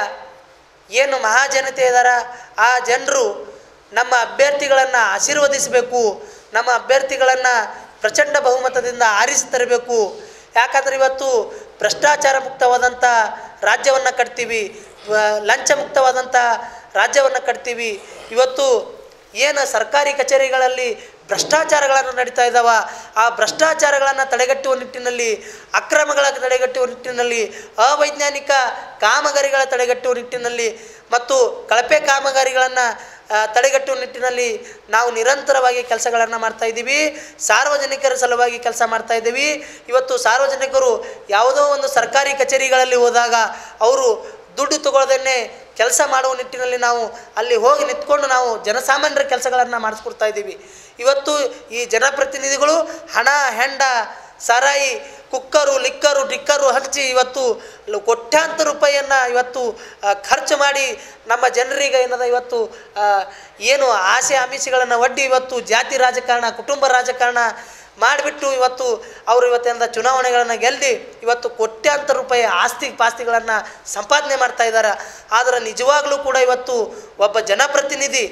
ಏನು ಮಹಾಜನತೆ ಇದ್ದಾರ ಆ ಜನರು ನಮ್ಮ ಅಭ್ಯರ್ಥಿಗಳನ್ನು ಆಶೀರ್ವದಿಸಬೇಕು ನಮ್ಮ ಅಭ್ಯರ್ಥಿಗಳನ್ನು ಪ್ರಚಂಡ ಬಹುಮತದಿಂದ ಆರಿಸಿ ತರಬೇಕು ಯಾಕಂದರೆ ಇವತ್ತು ಭ್ರಷ್ಟಾಚಾರ ಮುಕ್ತವಾದಂಥ ರಾಜ್ಯವನ್ನು ಕಟ್ತೀವಿ ವ- ಲಂಚ ಮುಕ್ತವಾದಂಥ ರಾಜ್ಯವನ್ನು ಕಟ್ತೀವಿ ಇವತ್ತು ಏನು ಸರ್ಕಾರಿ ಕಚೇರಿಗಳಲ್ಲಿ ಭ್ರಷ್ಟಾಚಾರಗಳನ್ನು ನಡೀತಾ ಇದ್ದಾವ ಆ ಭ್ರಷ್ಟಾಚಾರಗಳನ್ನು ತಡೆಗಟ್ಟುವ ನಿಟ್ಟಿನಲ್ಲಿ ಅಕ್ರಮಗಳ ತಡೆಗಟ್ಟುವ ನಿಟ್ಟಿನಲ್ಲಿ ಅವೈಜ್ಞಾನಿಕ ಕಾಮಗಾರಿಗಳ ತಡೆಗಟ್ಟುವ ನಿಟ್ಟಿನಲ್ಲಿ ಮತ್ತು ಕಳಪೆ ಕಾಮಗಾರಿಗಳನ್ನು ಆ, ತಡೆಗಟ್ಟುವ ನಿಟ್ಟಿನಲ್ಲಿ ನಾವು ನಿರಂತರವಾಗಿ ಕೆಲಸಗಳನ್ನು ಮಾಡ್ತಾ ಇದ್ದೀವಿ ಸಾರ್ವಜನಿಕರ ಸಲುವಾಗಿ ಕೆಲಸ ಮಾಡ್ತಾ ಇದ್ದೀವಿ ಇವತ್ತು ಸಾರ್ವಜನಿಕರು ಯಾವುದೋ ಒಂದು ಸರ್ಕಾರಿ ಕಚೇರಿಗಳಲ್ಲಿ ಹೋದಾಗ ಅವರು ದುಡ್ಡು ತಗೊಳ್ಳೋದನ್ನೇ ಕೆಲಸ ಮಾಡುವ ನಿಟ್ಟಿನಲ್ಲಿ ನಾವು ಅಲ್ಲಿ ಹೋಗಿ ನಿಂತ್ಕೊಂಡು ನಾವು ಜನಸಾಮಾನ್ಯರ ಕೆಲಸಗಳನ್ನು ಮಾಡಿಸ್ಕೊಡ್ತಾ ಇದ್ದೀವಿ ಇವತ್ತು ಈ ಜನಪ್ರತಿನಿಧಿಗಳು ಹಣ ಹೆಂಡ ಸಾರಾಯಿ ಕುಕ್ಕರು ಲಿಕ್ಕರು ಡಿಕ್ಕರು ಹಂಚಿ ಇವತ್ತು ಲ- ಕೋಟ್ಯಾಂತರ ರೂಪಾಯಿಯನ್ನು ಇವತ್ತು ಆ, ಖರ್ಚು ಮಾಡಿ ನಮ್ಮ ಜನರಿಗೆ ಏನದ ಇವತ್ತು ಆ, ಏನು ಆಸೆ ಆಮಿಷಗಳನ್ನು ಒಡ್ಡಿ ಇವತ್ತು ಜಾತಿ ರಾಜಕಾರಣ ಕುಟುಂಬ ರಾಜಕಾರಣ ಮಾಡಿಬಿಟ್ಟು ಇವತ್ತು ಅವರು ಇವತ್ತಿನ ಚುನಾವಣೆಗಳನ್ನು ಗೆಲ್ಲಿ ಇವತ್ತು ಕೋಟ್ಯಾಂತರ ರೂಪಾಯಿ ಆಸ್ತಿ ಪಾಸ್ತಿಗಳನ್ನು ಸಂಪಾದನೆ ಮಾಡ್ತಾ ಇದ್ದಾರೆ ಆದರೆ ನಿಜವಾಗ್ಲೂ ಕೂಡ ಇವತ್ತು ಒಬ್ಬ ಜನಪ್ರತಿನಿಧಿ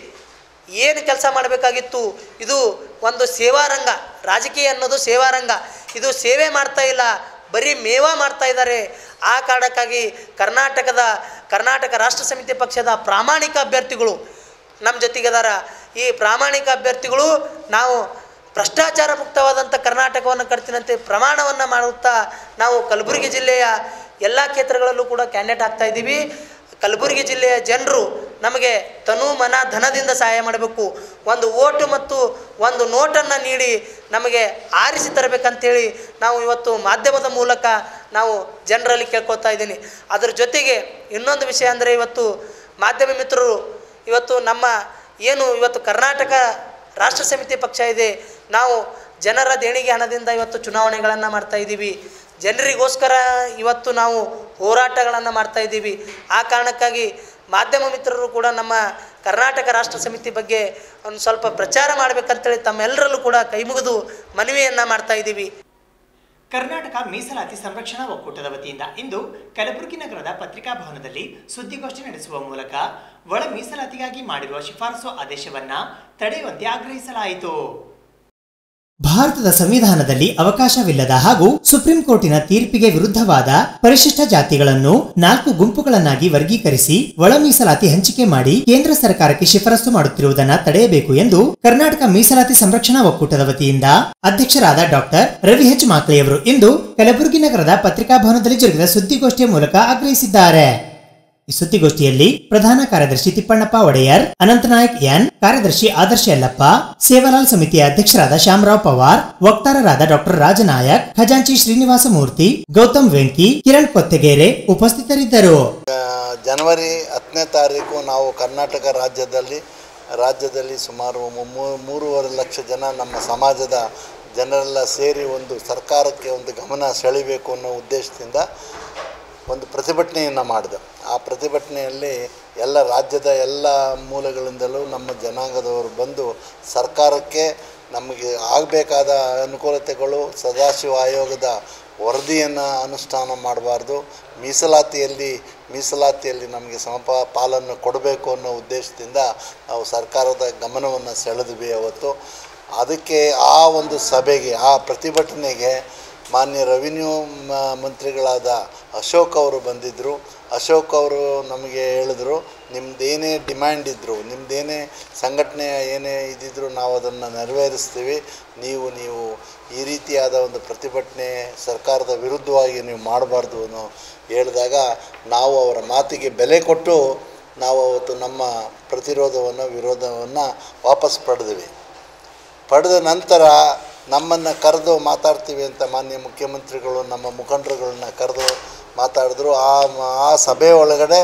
ಏನು ಕೆಲಸ ಮಾಡಬೇಕಾಗಿತ್ತು ಇದು ಒಂದು ಸೇವಾರಂಗ ರಾಜಕೀಯ ಅನ್ನೋದು ಸೇವಾರಂಗ ಇದು ಸೇವೆ ಮಾಡ್ತಾ ಇಲ್ಲ ಬರೀ ಮೇವಾ ಮಾಡ್ತಾ ಇದ್ದಾರೆ ಆ ಕಾರಣಕ್ಕಾಗಿ ಕರ್ನಾಟಕದ ಕರ್ನಾಟಕ ರಾಷ್ಟ್ರ ಸಮಿತಿ ಪಕ್ಷದ ಪ್ರಾಮಾಣಿಕ ಅಭ್ಯರ್ಥಿಗಳು ನಮ್ಮ ಜೊತೆಗಿದಾರ ಈ ಪ್ರಾಮಾಣಿಕ ಅಭ್ಯರ್ಥಿಗಳು ನಾವು ಭ್ರಷ್ಟಾಚಾರ ಮುಕ್ತವಾದಂಥ ಕರ್ನಾಟಕವನ್ನು ಕಟ್ತೀನಂತೆ ಪ್ರಮಾಣವನ್ನು ಮಾಡುತ್ತಾ ನಾವು ಕಲಬುರಗಿ ಜಿಲ್ಲೆಯ ಎಲ್ಲ ಕ್ಷೇತ್ರಗಳಲ್ಲೂ ಕೂಡ ಕ್ಯಾಂಡಿಡೇಟ್ ಆಗ್ತಾ ಇದ್ದೀವಿ ಕಲಬುರಗಿ ಜಿಲ್ಲೆಯ ಜನರು ನಮಗೆ ತನು ಮನ ಧನದಿಂದ ಸಹಾಯ ಮಾಡಬೇಕು ಒಂದು ಓಟು ಮತ್ತು ಒಂದು ನೋಟನ್ನು ನೀಡಿ ನಮಗೆ ಆರಿಸಿ ತರಬೇಕಂತೇಳಿ ನಾವು ಇವತ್ತು ಮಾಧ್ಯಮದ ಮೂಲಕ ನಾವು ಜನರಲ್ಲಿ ಕೇಳ್ಕೊತಾ ಇದ್ದೀನಿ ಅದರ ಜೊತೆಗೆ ಇನ್ನೊಂದು ವಿಷಯ ಅಂದರೆ ಇವತ್ತು ಮಾಧ್ಯಮ ಮಿತ್ರರು ಇವತ್ತು ನಮ್ಮ ಏನು ಇವತ್ತು ಕರ್ನಾಟಕ ರಾಷ್ಟ್ರ ಸಮಿತಿ ಪಕ್ಷ ಇದೆ ನಾವು ಜನರ ದೇಣಿಗೆ ಹಣದಿಂದ ಇವತ್ತು ಚುನಾವಣೆಗಳನ್ನು ಮಾಡ್ತಾ ಇದ್ದೀವಿ ಜನರಿಗೋಸ್ಕರ ಇವತ್ತು ನಾವು ಹೋರಾಟಗಳನ್ನು ಮಾಡ್ತಾ ಇದ್ದೀವಿ ಆ ಕಾರಣಕ್ಕಾಗಿ ಮಾಧ್ಯಮ ಮಿತ್ರರು ಕೂಡ ನಮ್ಮ ಕರ್ನಾಟಕ ರಾಷ್ಟ್ರ ಸಮಿತಿ ಬಗ್ಗೆ ಒಂದು ಸ್ವಲ್ಪ ಪ್ರಚಾರ ಮಾಡಬೇಕಂತೇಳಿ ತಮ್ಮೆಲ್ಲರಲ್ಲೂ ಕೂಡ ಕೈ ಮುಗಿದು ಮನವಿಯನ್ನು ಮಾಡ್ತಾ ಇದ್ದೀವಿ ಕರ್ನಾಟಕ ಮೀಸಲಾತಿ ಸಂರಕ್ಷಣಾ ಒಕ್ಕೂಟದ ವತಿಯಿಂದ ಇಂದು ಕಲಬುರಗಿ ನಗರದ ಪತ್ರಿಕಾ ಭವನದಲ್ಲಿ ಸುದ್ದಿಗೋಷ್ಠಿ ನಡೆಸುವ ಮೂಲಕ ಒಳ ಮೀಸಲಾತಿಗಾಗಿ ಮಾಡಿರುವ ಶಿಫಾರಸು ಆದೇಶವನ್ನ ತಡೆಯುವಂತೆ ಆಗ್ರಹಿಸಲಾಯಿತು ಭಾರತದ ಸಂವಿಧಾನದಲ್ಲಿ ಅವಕಾಶವಿಲ್ಲದ ಹಾಗೂ ಸುಪ್ರೀಂ ಕೋರ್ಟಿನ ತೀರ್ಪಿಗೆ ವಿರುದ್ಧವಾದ ಪರಿಶಿಷ್ಟ ಜಾತಿಗಳನ್ನು ನಾಲ್ಕು ಗುಂಪುಗಳನ್ನಾಗಿ ವರ್ಗೀಕರಿಸಿ ಒಳ ಮೀಸಲಾತಿ ಹಂಚಿಕೆ ಮಾಡಿ ಕೇಂದ್ರ ಸರ್ಕಾರಕ್ಕೆ ಶಿಫಾರಸು ಮಾಡುತ್ತಿರುವುದನ್ನು ತಡೆಯಬೇಕು ಎಂದು ಕರ್ನಾಟಕ ಮೀಸಲಾತಿ ಸಂರಕ್ಷಣಾ ಒಕ್ಕೂಟದ ವತಿಯಿಂದ ಅಧ್ಯಕ್ಷರಾದ ಡಾಕ್ಟರ್ ರವಿ ಎಚ್ ಮಾಕ್ಲೆಯವರು ಇಂದು ಕಲಬುರಗಿ ನಗರದ ಪತ್ರಿಕಾಭವನದಲ್ಲಿ ಜರುಗಿದ ಸುದ್ದಿಗೋಷ್ಠಿಯ ಮೂಲಕ ಆಗ್ರಹಿಸಿದ್ದಾರೆ ಈ ಸುದ್ದಿಗೋಷ್ಠಿಯಲ್ಲಿ ಪ್ರಧಾನ ಕಾರ್ಯದರ್ಶಿ ತಿಪ್ಪಣ್ಣಪ್ಪ ಒಡೆಯರ್ ಅನಂತನಾಯಕ್ ಎನ್ ಕಾರ್ಯದರ್ಶಿ ಆದರ್ಶ ಯಲ್ಲಪ್ಪ ಸೇವಾಲಾಲ್ ಸಮಿತಿಯ ಅಧ್ಯಕ್ಷರಾದ ಶ್ಯಾಮರಾವ್ ಪವಾರ್ ವಕ್ತಾರರಾದ ಡಾಕ್ಟರ್ ರಾಜನಾಯಕ್ ಖಜಾಂಚಿ ಶ್ರೀನಿವಾಸ ಮೂರ್ತಿ ಗೌತಮ್ ವೆಂಕಿ ಕಿರಣ್ ಕೊತ್ತೆಗೇರೆ ಉಪಸ್ಥಿತರಿದ್ದರು ಜನವರಿ ಹತ್ತನೇ ತಾರೀಕು ನಾವು ಕರ್ನಾಟಕ ರಾಜ್ಯದಲ್ಲಿ ರಾಜ್ಯದಲ್ಲಿ ಸುಮಾರು ಮೂ- ಮೂರುವರೆ ಲಕ್ಷ ಜನ ನಮ್ಮ ಸಮಾಜದ ಜನರೆಲ್ಲ ಸೇರಿ ಒಂದು ಸರ್ಕಾರಕ್ಕೆ ಒಂದು ಗಮನ ಸೆಳಿಬೇಕು ಅನ್ನೋ ಉದ್ದೇಶದಿಂದ ಒಂದು ಪ್ರತಿಭಟನೆಯನ್ನು ಮಾಡಿದೆ ಆ ಪ್ರತಿಭಟನೆಯಲ್ಲಿ ಎಲ್ಲ ರಾಜ್ಯದ ಎಲ್ಲ ಮೂಲೆಗಳಿಂದಲೂ ನಮ್ಮ ಜನಾಂಗದವರು ಬಂದು ಸರ್ಕಾರಕ್ಕೆ ನಮಗೆ ಆಗಬೇಕಾದ ಅನುಕೂಲತೆಗಳು ಸದಾಶಿವ ಆಯೋಗದ ವರದಿಯನ್ನು ಅನುಷ್ಠಾನ ಮಾಡಬಾರ್ದು ಮೀಸಲಾತಿಯಲ್ಲಿ ಮೀಸಲಾತಿಯಲ್ಲಿ ನಮಗೆ ಸಮಪ ಪಾಲನ್ನು ಕೊಡಬೇಕು ಅನ್ನೋ ಉದ್ದೇಶದಿಂದ ನಾವು ಸರ್ಕಾರದ ಗಮನವನ್ನು ಸೆಳೆದ್ವಿ ಅವತ್ತು ಅದಕ್ಕೆ ಆ ಒಂದು ಸಭೆಗೆ ಆ ಪ್ರತಿಭಟನೆಗೆ ಮಾನ್ಯ ರೆವಿನ್ಯೂ ಮ- ಮಂತ್ರಿಗಳಾದ ಅಶೋಕ್ ಅವರು ಬಂದಿದ್ದರು ಅಶೋಕ್ ಅವರು ನಮಗೆ ಹೇಳಿದ್ರು ನಿಮ್ಮದೇನೇ ಡಿಮ್ಯಾಂಡ್ ಇದ್ದರು ನಿಮ್ಮದೇನೇ ಸಂಘಟನೆಯ ಏನೇ ಇದ್ದಿದ್ರು ನಾವು ಅದನ್ನು ನೆರವೇರಿಸ್ತೀವಿ ನೀವು ನೀವು ಈ ರೀತಿಯಾದ ಒಂದು ಪ್ರತಿಭಟನೆ ಸರ್ಕಾರದ ವಿರುದ್ಧವಾಗಿ ನೀವು ಮಾಡಬಾರ್ದು ಅನ್ನೋ ಹೇಳಿದಾಗ ನಾವು ಅವರ ಮಾತಿಗೆ ಬೆಲೆ ಕೊಟ್ಟು ನಾವು ಅವತ್ತು ನಮ್ಮ ಪ್ರತಿರೋಧವನ್ನು ವಿರೋಧವನ್ನು ವಾಪಸ್ ಪಡೆದ್ವಿ ಪಡೆದ ನಂತರ ನಮ್ಮನ್ನು ಕರೆದು ಮಾತಾಡ್ತೀವಿ ಅಂತ ಮಾನ್ಯ ಮುಖ್ಯಮಂತ್ರಿಗಳು ನಮ್ಮ ಮುಖಂಡರುಗಳನ್ನ ಕರೆದು ಮಾತಾಡಿದ್ರು ಆ ಆ ಸಭೆ ಒಳಗಡೆ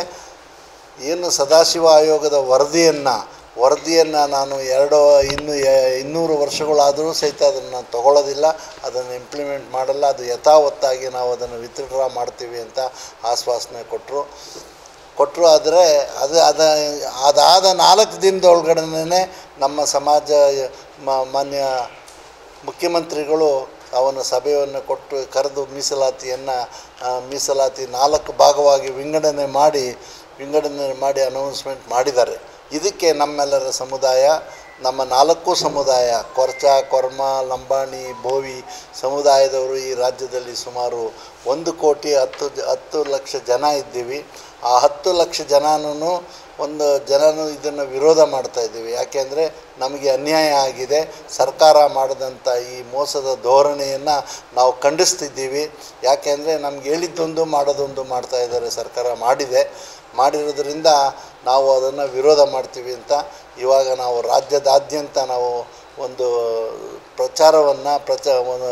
ಏನು ಸದಾಶಿವ ಆಯೋಗದ ವರದಿಯನ್ನು ವರದಿಯನ್ನು ನಾನು ಎರಡು ಇನ್ನು ಎ- ಇನ್ನೂರು ವರ್ಷಗಳಾದರೂ ಸಹಿತ ಅದನ್ನು ನಾನು ತಗೊಳ್ಳೋದಿಲ್ಲ ಅದನ್ನು ಇಂಪ್ಲಿಮೆಂಟ್ ಮಾಡಲ್ಲ ಅದು ಯಥಾವತ್ತಾಗಿ ನಾವು ಅದನ್ನು ವಿತ್ಡ್ರಾ ಮಾಡ್ತೀವಿ ಅಂತ ಆಶ್ವಾಸನೆ ಕೊಟ್ಟರು ಕೊಟ್ಟರು ಆದರೆ ಅದು ಅದ ಅದಾದ ನಾಲ್ಕು ದಿನದೊಳಗಡೆನೇ ನಮ್ಮ ಸಮಾಜ ಮ- ಮಾನ್ಯ ಮುಖ್ಯಮಂತ್ರಿಗಳು ಅವನ ಸಭೆಯನ್ನು ಕೊಟ್ಟು ಕರೆದು ಮೀಸಲಾತಿಯನ್ನು ಆ, ಮೀಸಲಾತಿ ನಾಲ್ಕು ಭಾಗವಾಗಿ ವಿಂಗಡಣೆ ಮಾಡಿ ವಿಂಗಡಣೆ ಮಾಡಿ ಅನೌನ್ಸ್ಮೆಂಟ್ ಮಾಡಿದ್ದಾರೆ ಇದಕ್ಕೆ ನಮ್ಮೆಲ್ಲರ ಸಮುದಾಯ ನಮ್ಮ ನಾಲ್ಕು ಸಮುದಾಯ ಕೊರ್ಚ ಕೊರ್ಮ ಲಂಬಾಣಿ ಬೋವಿ ಸಮುದಾಯದವರು ಈ ರಾಜ್ಯದಲ್ಲಿ ಸುಮಾರು ಒಂದು ಕೋಟಿ ಹತ್ತು ಜ- ಹತ್ತು ಲಕ್ಷ ಜನ ಇದ್ದೀವಿ ಆ ಹತ್ತು ಲಕ್ಷ ಜನನೂ ಒಂದು ಜನನು ಇದನ್ನು ವಿರೋಧ ಮಾಡ್ತಾ ಇದ್ದೀವಿ ಯಾಕೆಂದರೆ ನಮಗೆ ಅನ್ಯಾಯ ಆಗಿದೆ ಸರ್ಕಾರ ಮಾಡಿದಂಥ ಈ ಮೋಸದ ಧೋರಣೆಯನ್ನು ನಾವು ಖಂಡಿಸ್ತಿದ್ದೀವಿ ಯಾಕೆಂದರೆ ನಮ್ಗೆ ಹೇಳಿದ್ದೊಂದು ಮಾಡೋದೊಂದು ಮಾಡ್ತಾ ಇದ್ದಾರೆ ಸರ್ಕಾರ ಮಾಡಿದೆ ಮಾಡಿರೋದ್ರಿಂದ ನಾವು ಅದನ್ನು ವಿರೋಧ ಮಾಡ್ತೀವಿ ಅಂತ ಇವಾಗ ನಾವು ರಾಜ್ಯದಾದ್ಯಂತ ನಾವು ಒಂದು ಪ್ರಚಾರವನ್ನು ಪ್ರಚ ಒಂದು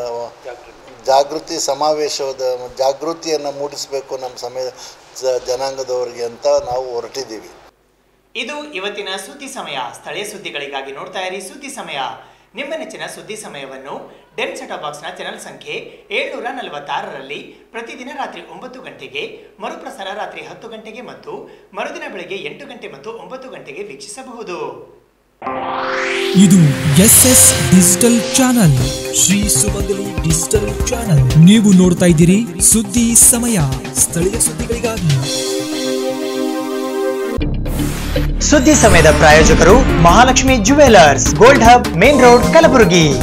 ಜಾಗೃತಿ ಸಮಾವೇಶದ ಜಾಗೃತಿಯನ್ನು ಮೂಡಿಸಬೇಕು ನಮ್ಮ ಸಮಯ ಜ- ಜನಾಂಗದವರಿಗೆ ಅಂತ ನಾವು ಹೊರಟಿದ್ದೀವಿ ಇದು ಇವತ್ತಿನ ಸುದ್ದಿ ಸಮಯ ಸ್ಥಳೀಯ ಸುದ್ದಿಗಳಿಗಾಗಿ ನೋಡ್ತಾ ಇರಿ ಸುದ್ದಿ ಸಮಯ ನಿಮ್ಮ ನೆಚ್ಚಿನ ಸುದ್ದಿ ಸಮಯವನ್ನು ಡೆನ್ ಸೆಟಾ ಬಾಕ್ಸ್ನ ಚಾನೆಲ್ ಸಂಖ್ಯೆ ಏಳ್ನೂರ ನಲವತ್ತಾರರಲ್ಲಿ ಪ್ರತಿದಿನ ರಾತ್ರಿ ಒಂಬತ್ತು ಗಂಟೆಗೆ ಮರುಪ್ರಸಾರ ರಾತ್ರಿ ಹತ್ತು ಗಂಟೆಗೆ ಮತ್ತು ಮರುದಿನ ಬೆಳಗ್ಗೆ ಎಂಟು ಗಂಟೆ ಮತ್ತು ಒಂಬತ್ತು ಗಂಟೆಗೆ ವೀಕ್ಷಿಸಬಹುದು ಇದು S S digital channel Shri Sumangali digital channel ನೀವು ನೋಡ್ತಾ ಇದ್ದೀರಿ ಸುದ್ದಿ ಸಮಯ ಸ್ಥಳೀಯ ಸುದ್ದಿಗಳಿಗಾಗಿ ಸುದ್ದಿ ಸಮಯದ ಪ್ರಾಯೋಜಕರು Mahalakshmi jewellers gold hub main road Kalaburagi